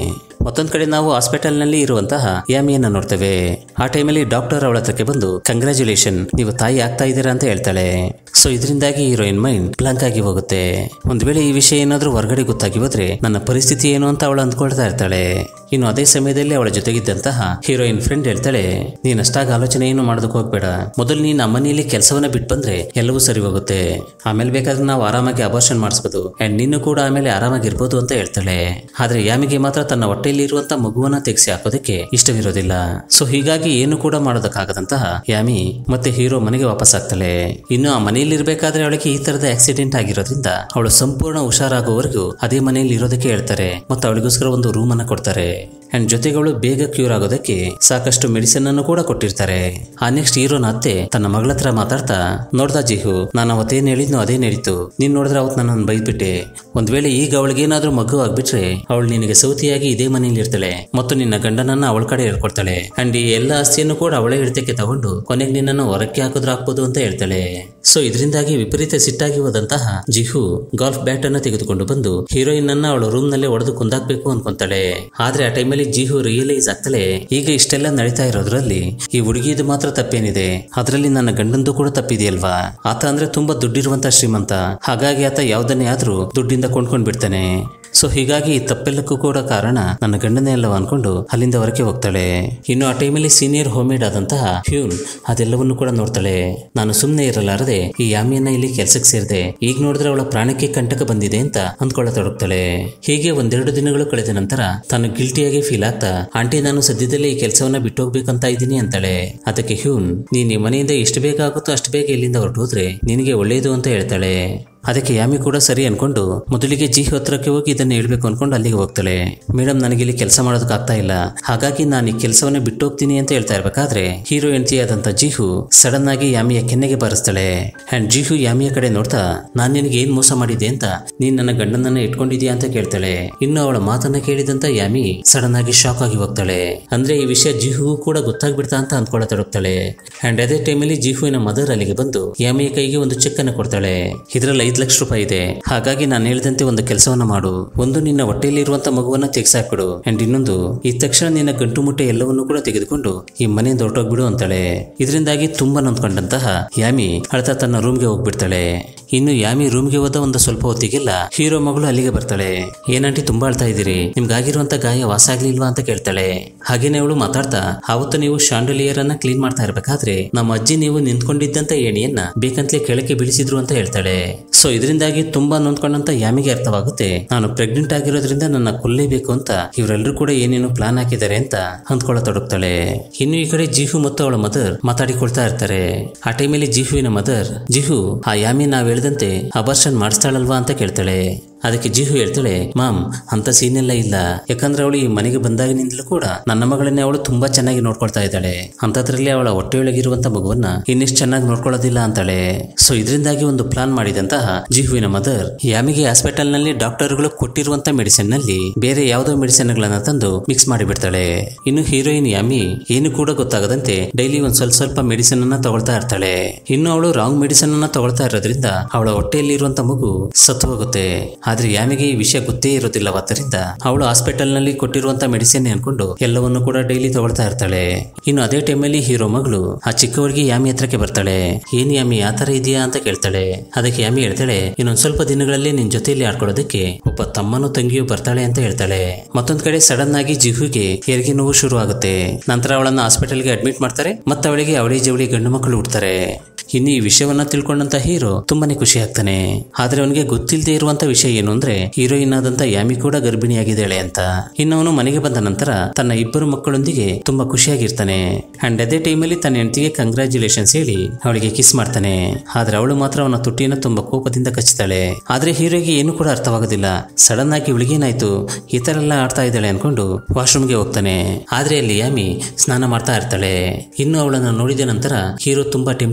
ಮತ್ತೊಂದ್ ಕಡೆ ನಾವು ಹಾಸ್ಪಿಟಲ್ ನಲ್ಲಿ ಇರುವಂತಹ ಯಾಮಿಯನ್ನ ನೋಡ್ತೇವೆ ಆ ಟೈಮಲ್ಲಿ ಡಾಕ್ಟರ್ ಅವಳ ಹತ್ರಕ್ಕೆ ಬಂದು ಕಂಗ್ರ್ಯಾಚುಲೇಷನ್ ನೀವು ತಾಯಿ ಆಗ್ತಾ ಇದ್ದೀರಾ ಅಂತ ಹೇಳ್ತಾಳೆ ಸೊ ಇದರಿಂದಾಗಿ ಹೀರೋಯಿನ್ ಮೈಂಡ್ ಬ್ಲಾಂಕ್ ಆಗಿ ಹೋಗುತ್ತೆ ಒಂದ್ ವೇಳೆ ಈ ವಿಷಯ ಏನಾದ್ರೂ ಹೊರಗಡೆ ಗೊತ್ತಾಗಿ ಹೋದ್ರೆ ನನ್ನ ಪರಿಸ್ಥಿತಿ ಏನು ಅಂತ ಅವಳು ಅಂದ್ಕೊಳ್ತಾ ಇರ್ತಾಳೆ ಇನ್ನು ಅದೇ ಸಮಯದಲ್ಲಿ ಅವಳ ಜೊತೆಗಿದ್ದಂತಹ ಹೀರೋಯಿನ್ ಫ್ರೆಂಡ್ ಹೇಳ್ತಾಳೆ ನೀನ್ ಅಷ್ಟಾಗ ಆಲೋಚನೆ ಏನು ಮಾಡೋದಕ್ಕೆ ಹೋಗ್ಬೇಡ ಮೊದಲು ನೀನ್ ನಮ್ಮನೆಯಲ್ಲಿ ಕೆಲಸವನ್ನ ಬಿಟ್ಟು ಬಂದ್ರೆ ಎಲ್ಲವೂ ಸರಿ ಹೋಗುತ್ತೆ ಆಮೇಲೆ ಬೇಕಾದ್ರೆ ನಾವು ಆರಾಮಾಗಿ ಅಬಾರ್ಷನ್ ಮಾಡಿಸ್ಬೋದು ಅಂಡ್ ನೀನು ಕೂಡ ಆಮೇಲೆ ಆರಾಮಾಗಿರ್ಬೋದು ಅಂತ ಹೇಳ್ತಾಳೆ ಆದ್ರೆ ಯಾಮಿಗೆ ಮಾತ್ರ ತನ್ನ ಹೊಟ್ಟೆಯಲ್ಲಿ ಇರುವಂತ ಮಗುವನ್ನ ತೆಗೆಸಿ ಹಾಕೋದಕ್ಕೆ ಇಷ್ಟವಿರೋದಿಲ್ಲ ಸೊ ಹೀಗಾಗಿ ಏನು ಕೂಡ ಮಾಡೋದಕ್ಕಾಗದಂತಹ ಯಾಮಿ ಮತ್ತೆ ಹೀರೋ ಮನೆಗೆ ವಾಪಸ್ ಆಗ್ತಾಳೆ ಇನ್ನು ಆ ಮನೆಯಲ್ಲಿ ಇರ್ಬೇಕಾದ್ರೆ ಅವಳಿಗೆ ಈ ತರದ ಆಕ್ಸಿಡೆಂಟ್ ಆಗಿರೋದ್ರಿಂದ ಅವಳು ಸಂಪೂರ್ಣ ಹುಷಾರಾಗುವವರೆಗೂ ಅದೇ ಮನೆಯಲ್ಲಿ ಇರೋದಕ್ಕೆ ಹೇಳ್ತಾರೆ ಮತ್ತು ಅವಳಿಗೋಸ್ಕರ ಒಂದು ರೂಮ್ ಅನ್ನ ಕೊಡ್ತಾರೆ ಅಂಡ್ ಜೊತೆಗೆ ಅವಳು ಬೇಗ ಕ್ಯೂರ್ ಆಗೋದಕ್ಕೆ ಸಾಕಷ್ಟು ಮೆಡಿಸಿನ್ ಅನ್ನು ಕೂಡ ಕೊಟ್ಟಿರ್ತಾರೆ ಆ ನೆಕ್ಸ್ಟ್ ಹೀರೋನ ಅತ್ತೆ ತನ್ನ ಮಗಳ ಹತ್ರ ಮಾತಾಡ್ತಾ ನೋಡ್ದ ಜಿಹು ನಾನು ಅವತ್ತೇನ್ ಹೇಳಿದ್ನೋ ಅದೇ ನಡೀತು ನೀನ್ ನೋಡಿದ್ರೆ ಅವತ್ತು ನನ್ನನ್ನು ಬೈದ್ಬಿಟ್ಟೆ ಒಂದ್ ವೇಳೆ ಈಗ ಅವಳಿಗೇನಾದ್ರೂ ಮಗು ಆಗ್ಬಿಟ್ರೆ ಅವಳು ನಿನಗೆ ಸೌತಿಯಾಗಿ ಇದೇ ಮನೆಯಲ್ಲಿ ಇರ್ತಾಳೆ ಮತ್ತು ನಿನ್ನ ಗಂಡನನ್ನ ಅವಳ ಕಡೆ ಹೇಳ್ಕೊಡ್ತಾಳೆ ಅಂಡ್ ಈ ಎಲ್ಲ ಆಸ್ತಿಯನ್ನು ಕೂಡ ಅವಳೇ ಹಿಡಿತಕ್ಕೆ ತಗೊಂಡು ಕೊನೆಗೆ ನಿನ್ನನ್ನು ಹೊರಕ್ಕೆ ಹಾಕಿದ್ರು ಹಾಕ್ಬೋದು ಅಂತ ಹೇಳ್ತಾಳೆ ಸೊ ಇದರಿಂದಾಗಿ ವಿಪರೀತ ಸಿಟ್ಟಾಗಿ ಹೋದಂತಹ ಜಿಹು ಗಾಲ್ಫ್ ಬ್ಯಾಟ್ ಅನ್ನು ತೆಗೆದುಕೊಂಡು ಬಂದು ಹೀರೋಯಿನ್ ಅನ್ನ ಅವಳ ರೂಮ್ ನಲ್ಲೇ ಹೊಡೆದು ಕುಂದಾಕ್ಬೇಕು ಅನ್ಕೊಂತಾಳೆ ಆದ್ರೆ ಆ ಟೈಮಲ್ಲಿ ಜಿಹು ರಿಯಲೈಸ್ ಆಗ್ತಾಳೆ ಈಗ ಇಷ್ಟೆಲ್ಲ ನಡೀತಾ ಇರೋದ್ರಲ್ಲಿ ಈ ಹುಡುಗಿದು ಮಾತ್ರ ತಪ್ಪೇನಿದೆ ಅದರಲ್ಲಿ ನನ್ನ ಗಂಡಂದು ಕೂಡ ತಪ್ಪಿದೆಯಲ್ವಾ ಆತ ಅಂದ್ರೆ ತುಂಬಾ ದುಡ್ಡಿರುವಂತ ಶ್ರೀಮಂತ ಹಾಗಾಗಿ ಆತ ಯಾವ್ದನ್ನೇ ಆದ್ರೂ ದುಡ್ಡಿಂದ ಕೊಂಡ್ಕೊಂಡ್ ಬಿಡ್ತಾನೆ ಸೊ ಹೀಗಾಗಿ ಈ ತಪ್ಪೆಲ್ಲಕ್ಕೂ ಕೂಡ ಕಾರಣ ನನ್ನ ಗಂಡನೇ ಅಲ್ಲವ ಅನ್ಕೊಂಡು ಅಲ್ಲಿಂದ ಹೊರಗೆ ಹೋಗ್ತಾಳೆ ಇನ್ನು ಆ ಟೈಮಲ್ಲಿ ಸೀನಿಯರ್ ಹೋಮೇಡ್ ಆದಂತಹ ಹ್ಯೂನ್ ಅದೆಲ್ಲವನ್ನು ಕೂಡ ನೋಡ್ತಾಳೆ ನಾನು ಸುಮ್ಮನೆ ಇರಲಾರದೆ ಈ ಯಾಮಿಯನ್ನ ಇಲ್ಲಿ ಕೆಲ್ಸಕ್ಕೆ ಸೇರಿದೆ ಈಗ ನೋಡಿದ್ರೆ ಅವಳ ಪ್ರಾಣಕ್ಕೆ ಕಂಟಕ ಬಂದಿದೆ ಅಂತ ಅಂದ್ಕೊಳ್ಳತೊಡಗ್ತಾಳೆ ಹೀಗೆ ಒಂದೆರಡು ದಿನಗಳು ಕಳೆದ ನಂತರ ತಾನು ಗಿಲ್ಟಿಯಾಗಿ ಫೀಲ್ ಆಗ್ತಾ ಆಂಟಿ ನಾನು ಸದ್ಯದಲ್ಲೇ ಈ ಕೆಲಸವನ್ನ ಬಿಟ್ಟೋಗ್ಬೇಕಂತ ಇದ್ದೀನಿ ಅಂತಾಳೆ ಅದಕ್ಕೆ ಹ್ಯೂನ್ ನೀನ್ ಈ ಮನೆಯಿಂದ ಎಷ್ಟು ಬೇಗ ಆಗುತ್ತೋ ಅಷ್ಟು ಬೇಗ ಇಲ್ಲಿಂದ ಹೊರಟೋದ್ರೆ ನಿನಗೆ ಒಳ್ಳೆಯದು ಅಂತ ಹೇಳ್ತಾಳೆ ಅದಕ್ಕೆ ಯಾಮಿ ಕೂಡ ಸರಿ ಅನ್ಕೊಂಡು ಮೊದಲಿಗೆ ಜಿ ಹತ್ರಕ್ಕೆ ಹೋಗಿ ಇದನ್ನ ಹೇಳ್ಬೇಕು ಅನ್ಕೊಂಡು ಅಲ್ಲಿಗೆ ಹೋಗ್ತಾಳೆ ಮೇಡಮ್ ನನಗೆ ಇಲ್ಲಿ ಕೆಲಸ ಮಾಡೋದಕ್ಕೆ ಆಗ್ತಾ ಇಲ್ಲ ಹಾಗಾಗಿ ನಾನು ಈ ಕೆಲಸವನ್ನ ಬಿಟ್ಟು ಹೋಗ್ತೀನಿ ಅಂತ ಹೇಳ್ತಾ ಇರ್ಬೇಕಾದ್ರೆ ಹೀರೋ ಹೆಂಡತಿಯಾದಂತ ಜಿಹು ಸಡನ್ ಆಗಿ ಯಾಮಿಯ ಕೆನ್ನೆಗೆ ಬಾರಿಸ್ತಾಳೆ ಅಂಡ್ ಜಿಹು ಯಾಮಿಯ ಕಡೆ ನೋಡ್ತಾ ನಾನ್ ನಿನಗೆ ಏನ್ ಮೋಸ ಮಾಡಿದೆ ಅಂತ ನೀನ್ ನನ್ನ ಗಂಡನನ್ನ ಇಟ್ಕೊಂಡಿದ್ಯಾ ಅಂತ ಕೇಳ್ತಾಳೆ ಇನ್ನು ಅವಳ ಮಾತನ್ನ ಕೇಳಿದಂತ ಯಾಮಿ ಸಡನ್ ಆಗಿ ಶಾಕ್ ಆಗಿ ಹೋಗ್ತಾಳೆ ಅಂದ್ರೆ ಈ ವಿಷಯ ಜಿಹು ಕೂಡ ಗೊತ್ತಾಗ್ಬಿಡ್ತಾ ಅಂತ ಅಂದ್ಕೊಳ್ಳತೊಡಗ್ತಾಳೆ ಅಂಡ್ ಅದೇ ಟೈಮಲ್ಲಿ ಜಿಹುವಿನ ಮದರ್ ಅಲ್ಲಿಗೆ ಬಂದು ಯಾಮಿಯ ಕೈಗೆ ಒಂದು ಚೆಕ್ ಅನ್ನು ಕೊಡ್ತಾಳೆ ಇದರಲ್ಲಿ ಐದು ಲಕ್ಷ ರೂಪಾಯಿ ಇದೆ ಹಾಗಾಗಿ ನಾನು ಹೇಳಿದಂತೆ ಒಂದು ಕೆಲಸವನ್ನ ಮಾಡು ಒಂದು ನಿನ್ನ ಹೊಟ್ಟೆಯಲ್ಲಿರುವಂತ ಮಗುವನ್ನ ತೆಗೆಸಾಕ್ಬಿಡು ಅಂಡ್ ಇನ್ನೊಂದು ಈ ತಕ್ಷಣ ನಿನ್ನ ಗಂಟು ಮುಟ್ಟೆ ಎಲ್ಲವನ್ನೂ ಕೂಡ ತೆಗೆದುಕೊಂಡು ಈ ಮನೆಯಿಂದ ಹೊರಟೋಗ್ಬಿಡು ಅಂತಾಳೆ ಇದರಿಂದಾಗಿ ತುಂಬಾ ನೊಂದ್ಕೊಂಡಂತಹ ಯಾಮಿ ಅಳ್ತಾ ತನ್ನ ರೂಮ್ಗೆ ಹೋಗ್ಬಿಡ್ತಾಳೆ ಇನ್ನು ಯಾಮಿ ರೂಮ್ಗೆ ಹೋದ ಒಂದು ಸ್ವಲ್ಪ ಹೊತ್ತಿಗೆಲ್ಲ ಹೀರೋ ಮಗಳು ಅಲ್ಲಿಗೆ ಬರ್ತಾಳೆ ಏನಂಟಿ ತುಂಬಾ ಅಳ್ತಾ ಇದ್ದೀರಿ ನಿಮ್ಗಾಗಿರುವಂತ ಗಾಯ ವಾಸ ಆಗ್ಲಿಲ್ವಾ ಅಂತ ಕೇಳ್ತಾಳೆ ಹಾಗೇನೆ ಅವಳು ಮಾತಾಡ್ತಾ ಆವತ್ತು ನೀವು ಶಾಂಡಲಿಯರ್ ಅನ್ನ ಕ್ಲೀನ್ ಮಾಡ್ತಾ ಇರ್ಬೇಕಾದ್ರೆ ನಮ್ಮ ಅಜ್ಜಿ ನೀವು ನಿಂತ್ಕೊಂಡಿದ್ದಂತ ಏಣಿಯನ್ನ ಬೇಕಂತಲೇ ಕೆಳಕ್ಕೆ ಬೀಳಿಸಿದ್ರು ಅಂತ ಹೇಳ್ತಾಳೆ ಸೊ ಇದರಿಂದಾಗಿ ತುಂಬಾ ನೊಂದ್ಕೊಂಡಂತ ಯಾಮಿಗೆ ಅರ್ಥವಾಗುತ್ತೆ ನಾನು ಪ್ರೆಗ್ನೆಂಟ್ ಆಗಿರೋದ್ರಿಂದ ನನ್ನ ಕೊಲ್ಲೇಬೇಕು ಅಂತ ಇವರೆಲ್ಲರೂ ಕೂಡ ಏನೇನು ಪ್ಲಾನ್ ಹಾಕಿದ್ದಾರೆ ಅಂತ ಅಂದ್ಕೊಳ್ಳತೊಡಗ್ತಾಳೆ ಇನ್ನು ಈ ಕಡೆ ಜಿಹು ಮತ್ತು ಅವಳ ಮದರ್ ಮಾತಾಡಿಕೊಳ್ತಾ ಇರ್ತಾರೆ ಆ ಟೈಮಲ್ಲಿ ಜಿಹುವಿನ ಮದರ್ ಜಿಹು ಆ ಯಾಮಿ ನಾವ್ ಹೇಳ್ದಂತೆ ಅಬರ್ಷನ್ ಮಾಡಿಸ್ತಾಳಲ್ವಾ ಅಂತ ಕೇಳ್ತಾಳೆ ಅದಕ್ಕೆ ಜಿಹು ಹೇಳ್ತಾಳೆ ಮಾಮ್ ಅಂತ ಸೀನ್ ಎಲ್ಲ ಇಲ್ಲ ಯಾಕಂದ್ರೆ ಅವಳು ಈ ಮನೆಗೆ ಬಂದಾಗಿನಿಂದಲೂ ಕೂಡ ನನ್ನ ಮಗಳನ್ನೇ ಅವಳು ತುಂಬಾ ಚೆನ್ನಾಗಿ ನೋಡ್ಕೊಳ್ತಾ ಇದ್ದಾಳೆ ಅಂತದ್ರಲ್ಲಿ ಅವಳ ಹೊಟ್ಟೆಯೊಳಗಿರುವಂತ ಮಗುವನ್ನ ಇನ್ನಿಷ್ಟು ಚೆನ್ನಾಗಿ ನೋಡ್ಕೊಳ್ಳೋದಿಲ್ಲ ಅಂತಾಳೆ ಸೊ ಇದರಿಂದಾಗಿ ಒಂದು ಪ್ಲಾನ್ ಮಾಡಿದಂತಹ ಜಿಹುವಿನ ಮದರ್ ಯಾಮಿಗೆ ಹಾಸ್ಪಿಟಲ್ ನಲ್ಲಿ ಡಾಕ್ಟರ್ಗಳು ಕೊಟ್ಟಿರುವಂತ ಮೆಡಿಸಿನ್ ನಲ್ಲಿ ಬೇರೆ ಯಾವುದೋ ಮೆಡಿಸಿನ್ ಗಳನ್ನ ತಂದು ಮಿಕ್ಸ್ ಮಾಡಿಬಿಡ್ತಾಳೆ ಇನ್ನು ಹೀರೋಯಿನ್ ಯಾಮಿ ಏನು ಕೂಡ ಗೊತ್ತಾಗದಂತೆ ಡೈಲಿ ಒಂದ್ ಸ್ವಲ್ಪ ಸ್ವಲ್ಪ ಮೆಡಿಸಿನ್ ಅನ್ನ ತಗೊಳ್ತಾ ಇರ್ತಾಳೆ ಇನ್ನು ಅವಳು ರಾಂಗ್ ಮೆಡಿಸಿನ್ ಅನ್ನ ತಗೊಳ್ತಾ ಇರೋದ್ರಿಂದ ಅವಳ ಹೊಟ್ಟೆಯಲ್ಲಿರುವಂತ ಮಗು ಸತ್ತು ಹೋಗುತ್ತೆ ಆದ್ರೆ ಯಾಮಿಗೆ ಈ ವಿಷಯ ಗೊತ್ತೇ ಇರೋದಿಲ್ಲವಾದ್ದರಿಂದ ಅವಳು ಹಾಸ್ಪಿಟಲ್ ನಲ್ಲಿ ಕೊಟ್ಟಿರುವಂತ ಮೆಡಿಸಿನ್ ಅನ್ಕೊಂಡು ಎಲ್ಲವನ್ನು ಕೂಡ ಡೈಲಿ ತಗೊಳ್ತಾ ಇರ್ತಾಳೆ ಇನ್ನು ಅದೇ ಟೈಮಲ್ಲಿ ಹೀರೋ ಮಗಳು ಆ ಚಿಕ್ಕವಳಿಗೆ ಯಾಮಿ ಹತ್ರಕ್ಕೆ ಬರ್ತಾಳೆ ಏನ್ ಯಾಮಿ ಆ ತರ ಇದೆಯಾ ಅಂತ ಕೇಳ್ತಾಳೆ ಅದಕ್ಕೆ ಯಾಮಿ ಹೇಳ್ತಾಳೆ ಇನ್ನೊಂದ್ ಸ್ವಲ್ಪ ದಿನಗಳಲ್ಲಿ ನಿನ್ ಜೊತೆಯಲ್ಲಿ ಆಡ್ಕೊಳ್ಳೋದಕ್ಕೆ ಒಬ್ಬ ತಮ್ಮನೂ ತಂಗಿಯೂ ಬರ್ತಾಳೆ ಅಂತ ಹೇಳ್ತಾಳೆ ಮತ್ತೊಂದ್ ಕಡೆ ಸಡನ್ ಆಗಿ ಜಿಹುಗೆ ಹೆರಿಗೆ ನೋವು ಶುರು ಆಗುತ್ತೆ ನಂತರ ಅವಳನ್ನ ಹಾಸ್ಪಿಟಲ್ಗೆ ಅಡ್ಮಿಟ್ ಮಾಡ್ತಾರೆ ಮತ್ತೆ ಅವಳಿಗೆ ಅವಳಿ ಜವಳಿ ಗಂಡು ಮಕ್ಕಳು ಹುಡ್ತಾರೆ ಇನ್ನು ಈ ವಿಷಯವನ್ನ ತಿಳ್ಕೊಂಡಂತ ಹೀರೋ ತುಂಬಾನೇ ಖುಷಿ ಆಗ್ತಾನೆ ಆದ್ರೆ ಅವನಿಗೆ ಗೊತ್ತಿಲ್ಲದೆ ಇರುವಂತ ವಿಷಯ ಏನು ಅಂದ್ರೆ ಹೀರೋಯಿನ್ ಆದಂತ ಯಾಮಿ ಕೂಡ ಗರ್ಭಿಣಿಯಾಗಿದ್ದಾಳೆ ಅಂತ ಇನ್ನು ಅವನು ಮನೆಗೆ ಬಂದ ನಂತರ ತನ್ನ ಇಬ್ಬರು ಮಕ್ಕಳೊಂದಿಗೆ ತುಂಬಾ ಖುಷಿಯಾಗಿರ್ತಾನೆ ಅಂಡ್ ಅದೇ ಟೈಮಲ್ಲಿ ತನ್ನ ಹೆಂಡತಿಗೆ ಕಂಗ್ರ್ಯಾಚುಲೇಷನ್ಸ್ ಹೇಳಿ ಅವಳಿಗೆ ಕಿಸ್ ಮಾಡ್ತಾನೆ ಆದ್ರೆ ಅವಳು ಮಾತ್ರ ಅವನ ತುಟಿಯನ್ನು ತುಂಬಾ ಕೋಪದಿಂದ ಕಚ್ಚುತ್ತಾಳೆ ಆದ್ರೆ ಹೀರೋಗೆ ಏನು ಕೂಡ ಅರ್ಥವಾಗೋದಿಲ್ಲ ಸಡನ್ ಆಗಿ ಇವಳಿಗೇನಾಯ್ತು ಈ ತರ ಎಲ್ಲ ಆಡ್ತಾ ಇದ್ದಾಳೆ ಅನ್ಕೊಂಡು ವಾಶ್ರೂಮ್ಗೆ ಹೋಗ್ತಾನೆ ಆದ್ರೆ ಅಲ್ಲಿ ಯಾಮಿ ಸ್ನಾನ ಮಾಡ್ತಾ ಇರ್ತಾಳೆ ಇನ್ನು ಅವಳನ್ನ ನೋಡಿದ ನಂತರ ಹೀರೋ ತುಂಬಾ ಟೆಂಪ್ಟ್ ಆಗ್ತಾನೆ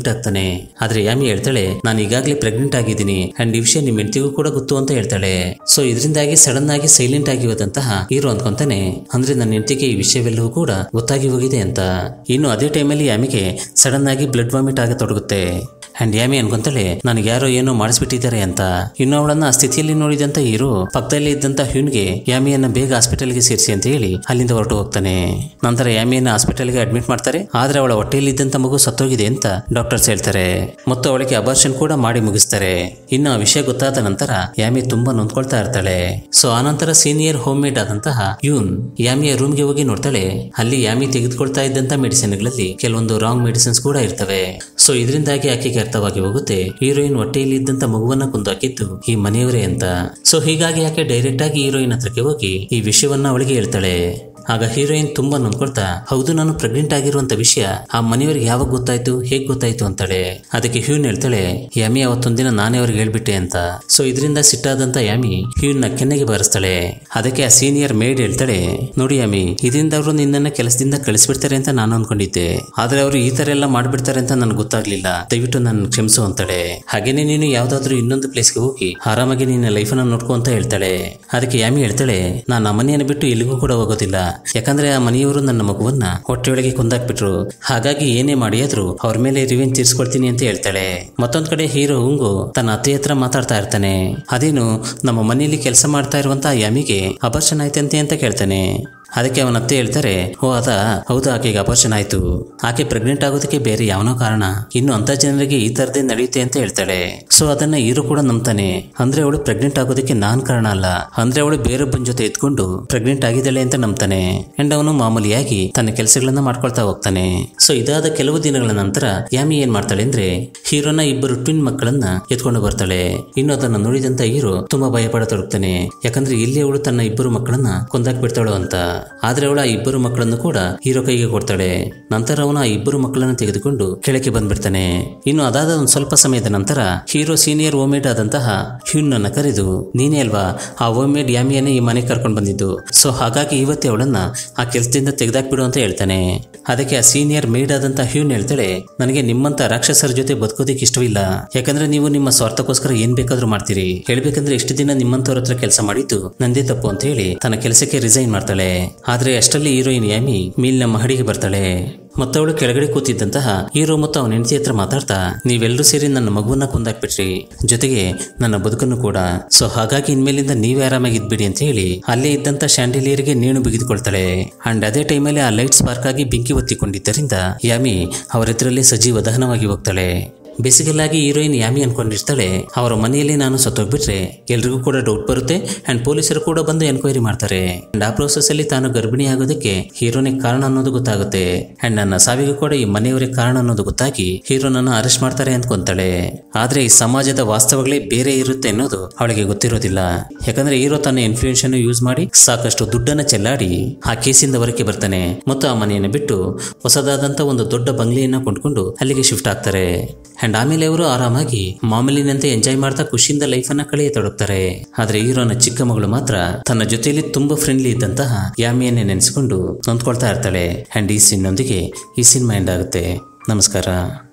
ಆದ್ರೆ ಯಾಮಿ ಹೇಳ್ತಾಳೆ ನಾನು ಈಗಾಗಲೇ ಪ್ರೆಗ್ನೆಂಟ್ ಆಗಿದ್ದೀನಿ ಅಂಡ್ ಈ ವಿಷಯ ನಿಮ್ ಹೆಂಡತಿಗೂ ಕೂಡ ಗೊತ್ತು ಅಂತ ಹೇಳ್ತಾಳೆ ಸೊ ಇದರಿಂದಾಗಿ ಸಡನ್ ಆಗಿ ಸೈಲೆಂಟ್ ಆಗಿ ಹೋದಂತಹ ಹೀರೋ ಅಂದ್ಕೊಂತಾನೆ ಅಂದ್ರೆ ನನ್ನ ಹೆಂಡತಿಗೆ ಈ ವಿಷಯವೆಲ್ಲವೂ ಕೂಡ ಗೊತ್ತಾಗಿ ಹೋಗಿದೆ ಅಂತ ಇನ್ನು ಅದೇ ಟೈಮಲ್ಲಿ ಯಾಮಿಗೆ ಸಡನ್ ಆಗಿ ಬ್ಲಡ್ ವಾಮಿಟ್ ಆಗತೊಡಗುತ್ತೆ ಅಂಡ್ ಯಾಮಿ ಅನ್ಕೊಂತಾಳೆ ನನಗೆ ಯಾರೋ ಏನೋ ಮಾಡಿಸ್ಬಿಟ್ಟಿದ್ದಾರೆ ಅಂತ ಇನ್ನು ಅವಳನ್ನ ಆ ಸ್ಥಿತಿಯಲ್ಲಿ ನೋಡಿದಂತ ಹೀರೋ ಪಕ್ಕದಲ್ಲಿ ಇದ್ದಂತ ಹ್ಯೂನ್ಗೆ ಯಾಮಿಯನ್ನ ಬೇಗ ಹಾಸ್ಪಿಟಲ್ಗೆ ಸೇರಿಸಿ ಅಂತ ಹೇಳಿ ಅಲ್ಲಿಂದ ಹೊರಟು ಹೋಗ್ತಾನೆ ನಂತರ ಯಾಮಿಯನ್ನ ಹಾಸ್ಪಿಟಲ್ಗೆ ಅಡ್ಮಿಟ್ ಮಾಡ್ತಾರೆ ಆದ್ರೆ ಅವಳ ಹೊಟ್ಟೆಯಲ್ಲಿ ಇದ್ದಂತ ಮಗು ಸತ್ತೋಗಿದೆ ಅಂತ ಡಾಕ್ಟರ್ಸ್ ಹೇಳ್ತಾರೆ ಮತ್ತು ಅವಳಿಗೆ ಅಬಾರ್ಷನ್ ಕೂಡ ಮಾಡಿ ಮುಗಿಸ್ತಾರೆ ಇನ್ನು ಆ ವಿಷಯ ಗೊತ್ತಾದ ನಂತರ ಯಾಮಿ ತುಂಬಾ ನೊಂದ್ಕೊಳ್ತಾ ಇರ್ತಾಳೆ ಸೊ ಆನಂತರ ಸೀನಿಯರ್ ಹೋಮ್ ಮೇಡ್ ಆದಂತಹ ಯೂನ್ ಯಾಮಿಯ ರೂಮ್ಗೆ ಹೋಗಿ ನೋಡ್ತಾಳೆ ಅಲ್ಲಿ ಯಾಮಿ ತೆಗೆದುಕೊಳ್ತಾ ಇದ್ದಂತ ಮೆಡಿಸಿನ್ಗಳಲ್ಲಿ ಕೆಲವೊಂದು ರಾಂಗ್ ಮೆಡಿಸಿನ್ಸ್ ಕೂಡ ಇರ್ತವೆ ಸೊ ಇದರಿಂದಾಗಿ ಆಕೆಗೆ ಅರ್ಥವಾಗಿ ಹೋಗುತ್ತೆ ಹೀರೋಯಿನ್ ಹೊಟ್ಟೆಯಲ್ಲಿ ಇದ್ದಂತ ಮಗುವನ್ನ ಕುಂದಾಕಿದ್ದು ಈ ಮನೆಯವರೇ ಅಂತ ಸೊ ಹೀಗಾಗಿ ಆಕೆ ಡೈರೆಕ್ಟ್ ಆಗಿ ಹೀರೋಯಿನ್ ಹತ್ರಕ್ಕೆ ಹೋಗಿ ಈ ವಿಷಯವನ್ನ ಅವಳಿಗೆ ಹೇಳ್ತಾಳೆ ಆಗ ಹೀರೋಯಿನ್ ತುಂಬಾ ನೊಂದ್ಕೊಳ್ತಾ ಹೌದು ನಾನು ಪ್ರೆಗ್ನೆಂಟ್ ಆಗಿರುವಂತ ವಿಷಯ ಆ ಮನೆಯವರಿಗೆ ಯಾವಾಗ ಗೊತ್ತಾಯ್ತು ಹೇಗ್ ಗೊತ್ತಾಯ್ತು ಅಂತಾಳೆ ಅದಕ್ಕೆ ಹ್ಯೂನ್ ಹೇಳ್ತಾಳೆ ಯಾಮಿ ಅವತ್ತೊಂದಿನ ನಾನೇ ಅವ್ರಿಗೆ ಹೇಳ್ಬಿಟ್ಟೆ ಅಂತ ಸೊ ಇದರಿಂದ ಸಿಟ್ಟಾದಂತ ಯಾಮಿ ಹ್ಯೂನ್ ನ ಕೆನ್ನೆಗೆ ಬಾರಿಸ್ತಾಳೆ ಅದಕ್ಕೆ ಆ ಸೀನಿಯರ್ ಮೇಡ್ ಹೇಳ್ತಾಳೆ ನೋಡಿ ಯಾಮಿ ಇದರಿಂದ ಅವರು ನಿನ್ನನ್ನ ಕೆಲಸದಿಂದ ಕಳಿಸ್ಬಿಡ್ತಾರೆ ಅಂತ ನಾನು ಅನ್ಕೊಂಡಿದ್ದೆ ಆದ್ರೆ ಅವರು ಈ ತರ ಎಲ್ಲ ಮಾಡ್ಬಿಡ್ತಾರೆ ಅಂತ ನನಗೆ ಗೊತ್ತಾಗ್ಲಿಲ್ಲ ದಯವಿಟ್ಟು ನನ್ನ ಕ್ಷಮಿಸು ಅಂತಾಳೆ ಹಾಗೇನೆ ನೀನು ಯಾವ್ದಾದ್ರು ಇನ್ನೊಂದು ಪ್ಲೇಸ್ಗೆ ಹೋಗಿ ಆರಾಮಾಗಿ ನಿನ್ನ ಲೈಫನ್ನ ನೋಡ್ಕೊ ಅಂತ ಹೇಳ್ತಾಳೆ ಅದಕ್ಕೆ ಯಾಮಿ ಹೇಳ್ತಾಳೆ ನಾನು ಆ ಮನೆಯನ್ನು ಬಿಟ್ಟು ಎಲ್ಲಿಗೂ ಕೂಡ ಹೋಗೋದಿಲ್ಲ ಯಾಕಂದ್ರೆ ಆ ಮನೆಯವರು ನನ್ನ ಮಗುವನ್ನ ಹೊಟ್ಟೆಯೊಳಗೆ ಕೊಂದಾಕ್ಬಿಟ್ರು ಹಾಗಾಗಿ ಏನೇ ಮಾಡಿಯಾದ್ರೂ ಅವ್ರ ಮೇಲೆ ರಿವೆಂಜ್ ತೀರ್ಸ್ಕೊಳ್ತೀನಿ ಅಂತ ಹೇಳ್ತಾಳೆ ಮತ್ತೊಂದ್ ಕಡೆ ಹೀರೋ ಹುಂಗು ತನ್ನ ಅತ್ತೆ ಹತ್ರ ಮಾತಾಡ್ತಾ ಇರ್ತಾನೆ ಅದೇನು ನಮ್ಮ ಮನೆಯಲ್ಲಿ ಕೆಲಸ ಮಾಡ್ತಾ ಇರುವಂತ ಯಾಮಿಗೆ ಅಪರ್ಷನ್ ಆಯ್ತಂತೆ ಅಂತ ಕೇಳ್ತಾನೆ ಅದಕ್ಕೆ ಅವನ ಅತ್ತೆ ಹೇಳ್ತಾರೆ ಓ ಅದ ಹೌದು ಆಕೆಗೆ ಅಪರ್ಷನ್ ಆಯ್ತು ಆಕೆ ಪ್ರೆಗ್ನೆಂಟ್ ಆಗೋದಕ್ಕೆ ಬೇರೆ ಯಾವನೋ ಕಾರಣ ಇನ್ನು ಅಂತ ಜನರಿಗೆ ಈ ತರದೇ ನಡೆಯುತ್ತೆ ಅಂತ ಹೇಳ್ತಾಳೆ ಸೊ ಅದನ್ನ ಹೀರೋ ಕೂಡ ನಂಬ್ತಾನೆ ಅಂದ್ರೆ ಅವಳು ಪ್ರೆಗ್ನೆಂಟ್ ಆಗೋದಕ್ಕೆ ನಾನ್ ಕಾರಣ ಅಲ್ಲ ಅಂದ್ರೆ ಅವಳು ಬೇರೊಬ್ಬನ ಜೊತೆ ಎತ್ಕೊಂಡು ಪ್ರೆಗ್ನೆಂಟ್ ಆಗಿದ್ದಾಳೆ ಅಂತ ನಂಬ್ತಾನೆ ಅಂಡ್ ಅವನು ಮಾಮೂಲಿಯಾಗಿ ತನ್ನ ಕೆಲಸಗಳನ್ನ ಮಾಡ್ಕೊಳ್ತಾ ಹೋಗ್ತಾನೆ ಸೊ ಇದಾದ ಕೆಲವು ದಿನಗಳ ನಂತರ ಯಾಮಿ ಏನ್ ಮಾಡ್ತಾಳೆ ಅಂದ್ರೆ ಹೀರೋನ ಇಬ್ಬರು ಟ್ವಿನ್ ಮಕ್ಕಳನ್ನ ಎತ್ಕೊಂಡು ಬರ್ತಾಳೆ ಇನ್ನು ಅದನ್ನ ನೋಡಿದಂತ ಹೀರೋ ತುಂಬಾ ಭಯ ಪಡತೊಡಗ್ತಾನೆ ಯಾಕಂದ್ರೆ ಇಲ್ಲಿ ಅವಳು ತನ್ನ ಇಬ್ಬರು ಮಕ್ಕಳನ್ನ ಕೊಂದಾಕ್ ಬಿಡ್ತಾಳು ಅಂತ ಆದ್ರೆ ಅವಳು ಆ ಇಬ್ಬರು ಮಕ್ಕಳನ್ನು ಕೂಡ ಹೀರೋ ಕೈಗೆ ಕೊಡ್ತಾಳೆ ನಂತರ ಅವನು ಆ ಇಬ್ಬರು ಮಕ್ಕಳನ್ನು ತೆಗೆದುಕೊಂಡು ಕೆಳಕ್ಕೆ ಬಂದ್ಬಿಡ್ತಾನೆ ಇನ್ನು ಅದಾದ ಒಂದು ಸ್ವಲ್ಪ ಸಮಯದ ನಂತರ ಹೀರೋ ಸೀನಿಯರ್ ಓಮೇಡ್ ಆದಂತಹ ಹ್ಯೂನ್ ಅನ್ನ ಕರೆದು ನೀನೇ ಅಲ್ವಾ ಆ ಓಮೇಡ್ ಯಾಮಿಯನ್ನೇ ಈ ಮನೆಗೆ ಕರ್ಕೊಂಡು ಬಂದಿದ್ದು ಸೊ ಹಾಗಾಗಿ ಇವತ್ತೇ ಅವಳನ್ನ ಆ ಕೆಲಸದಿಂದ ತೆಗೆದಾಕ್ಬಿಡು ಅಂತ ಹೇಳ್ತಾನೆ ಅದಕ್ಕೆ ಆ ಸೀನಿಯರ್ ಮೇಡ್ ಆದಂತ ಹ್ಯೂನ್ ಹೇಳ್ತಾಳೆ ನನಗೆ ನಿಮ್ಮಂತ ರಾಕ್ಷಸರ ಜೊತೆ ಬದುಕೋದಿಕ್ಕೆ ಇಷ್ಟವಿಲ್ಲ ಯಾಕಂದ್ರೆ ನೀವು ನಿಮ್ಮ ಸ್ವಾರ್ಥಕ್ಕೋಸ್ಕರ ಏನ್ ಬೇಕಾದ್ರೂ ಮಾಡ್ತೀರಿ ಹೇಳ್ಬೇಕಂದ್ರೆ ಇಷ್ಟು ದಿನ ನಿಮ್ಮಂತವ್ರ ಹತ್ರ ಕೆಲಸ ಮಾಡಿದ್ದು ನಂದೇ ತಪ್ಪು ಅಂತ ಹೇಳಿ ತನ್ನ ಕೆಲಸಕ್ಕೆ ರಿಸೈನ್ ಮಾಡ್ತಾಳೆ ಆದ್ರೆ ಅಷ್ಟರಲ್ಲಿ ಹೀರೋಯಿನ್ ಯಾಮಿ ಮೀಲ್ನ ಮಹಡಿಗೆ ಬರ್ತಾಳೆ ಮತ್ತವಳು ಕೆಳಗಡೆ ಕೂತಿದ್ದಂತಹ ಹೀರೋ ಮತ್ತು ಅವನ ಹೆಂಡತಿ ಹತ್ರ ಮಾತಾಡ್ತಾ ನೀವೆಲ್ಲರೂ ಸೇರಿ ನನ್ನ ಮಗುವನ್ನ ಕೊಂದಾಕ್ಬಿಟ್ರಿ ಜೊತೆಗೆ ನನ್ನ ಬದುಕನ್ನು ಕೂಡ ಸೊ ಹಾಗಾಗಿ ಇನ್ಮೇಲಿಂದ ನೀವೇ ಆರಾಮಾಗಿ ಇದ್ಬಿಡಿ ಅಂತ ಹೇಳಿ ಅಲ್ಲೇ ಇದ್ದಂತ ಶಾಂಡಿಲಿಯರ್ಗೆ ನೇಣು ಬಿಗಿದುಕೊಳ್ತಾಳೆ ಅಂಡ್ ಅದೇ ಟೈಮಲ್ಲಿ ಆ ಲೈಟ್ ಸ್ಪಾರ್ಕ್ ಆಗಿ ಬೆಂಕಿ ಒತ್ತಿಕೊಂಡಿದ್ದರಿಂದ ಯಾಮಿ ಅವರೆದುರಲ್ಲಿ ಸಜೀವ ದಹನವಾಗಿ ಹೋಗ್ತಾಳೆ ಬೇಸಿಕಲ್ ಆಗಿ ಹೀರೋಯಿನ್ ಯಾಮಿ ಅನ್ಕೊಂಡಿರ್ತಾಳೆ ಅವರ ಮನೆಯಲ್ಲಿ ನಾನು ಸತ್ತೋಗ್ಬಿಟ್ರೆ ಎಲ್ರಿಗೂ ಕೂಡ ಡೌಟ್ ಬರುತ್ತೆ ಅಂಡ್ ಪೊಲೀಸರು ಕೂಡ ಬಂದು ಎನ್ಕ್ವೈರಿ ಮಾಡ್ತಾರೆ ಅಂಡ್ ಆ ಪ್ರೋಸೆಸ್ ಅಲ್ಲಿ ತಾನು ಗರ್ಭಿಣಿ ಆಗೋದಕ್ಕೆ ಹೀರೋನೇ ಕಾರಣ ಅನ್ನೋದು ಗೊತ್ತಾಗುತ್ತೆ ಅಂಡ್ ನನ್ನ ಸಾವಿಗೂ ಕೂಡ ಈ ಮನೆಯವರೇ ಕಾರಣ ಅನ್ನೋದು ಗೊತ್ತಾಗಿ ಹೀರೋನನ್ನು ಅರೆಸ್ಟ್ ಮಾಡ್ತಾರೆ ಅಂದ್ಕೊಂತಾಳೆ ಆದ್ರೆ ಈ ಸಮಾಜದ ವಾಸ್ತವಗಳೇ ಬೇರೆ ಇರುತ್ತೆ ಅನ್ನೋದು ಅವಳಿಗೆ ಗೊತ್ತಿರೋದಿಲ್ಲ ಯಾಕಂದ್ರೆ ಹೀರೋ ತನ್ನ ಇನ್ಫ್ಲೂಯೆನ್ಸ್ ಅನ್ನು ಯೂಸ್ ಮಾಡಿ ಸಾಕಷ್ಟು ದುಡ್ಡನ್ನ ಚೆಲ್ಲಾಡಿ ಆ ಕೇಸಿಂದ ಹೊರಕ್ಕೆ ಬರ್ತಾನೆ ಮತ್ತು ಆ ಮನೆಯನ್ನು ಬಿಟ್ಟು ಹೊಸದಾದಂತ ಒಂದು ದೊಡ್ಡ ಬಂಗ್ಲೆಯನ್ನ ಕೊಂಡ್ಕೊಂಡು ಅಲ್ಲಿಗೆ ಶಿಫ್ಟ್ ಆಗ್ತಾರೆ ಅಂಡ್ ಆಮೇಲೆ ಅವರು ಆರಾಮಾಗಿ ಮಾಮೂಲಿನಂತೆ ಎಂಜಾಯ್ ಮಾಡ್ತಾ ಖುಷಿಯಿಂದ ಲೈಫ್ ಅನ್ನ ಕಳೆಯತೊಡಗ್ತಾರೆ ಆದ್ರೆ ಹೀರೋನ ಚಿಕ್ಕ ಮಗಳು ಮಾತ್ರ ತನ್ನ ಜೊತೆಯಲ್ಲಿ ತುಂಬಾ ಫ್ರೆಂಡ್ಲಿ ಇದ್ದಂತಹ ಯಾಮಿಯನ್ನೇ ನೆನೆಸಿಕೊಂಡು ನೊಂದ್ಕೊಳ್ತಾ ಇರ್ತಾಳೆ ಅಂಡ್ ಈ ಸೀನ್ನೊಂದಿಗೆ ಈ ಸಿನಿಮಾ ಎಂಡ್ ಆಗುತ್ತೆ ನಮಸ್ಕಾರ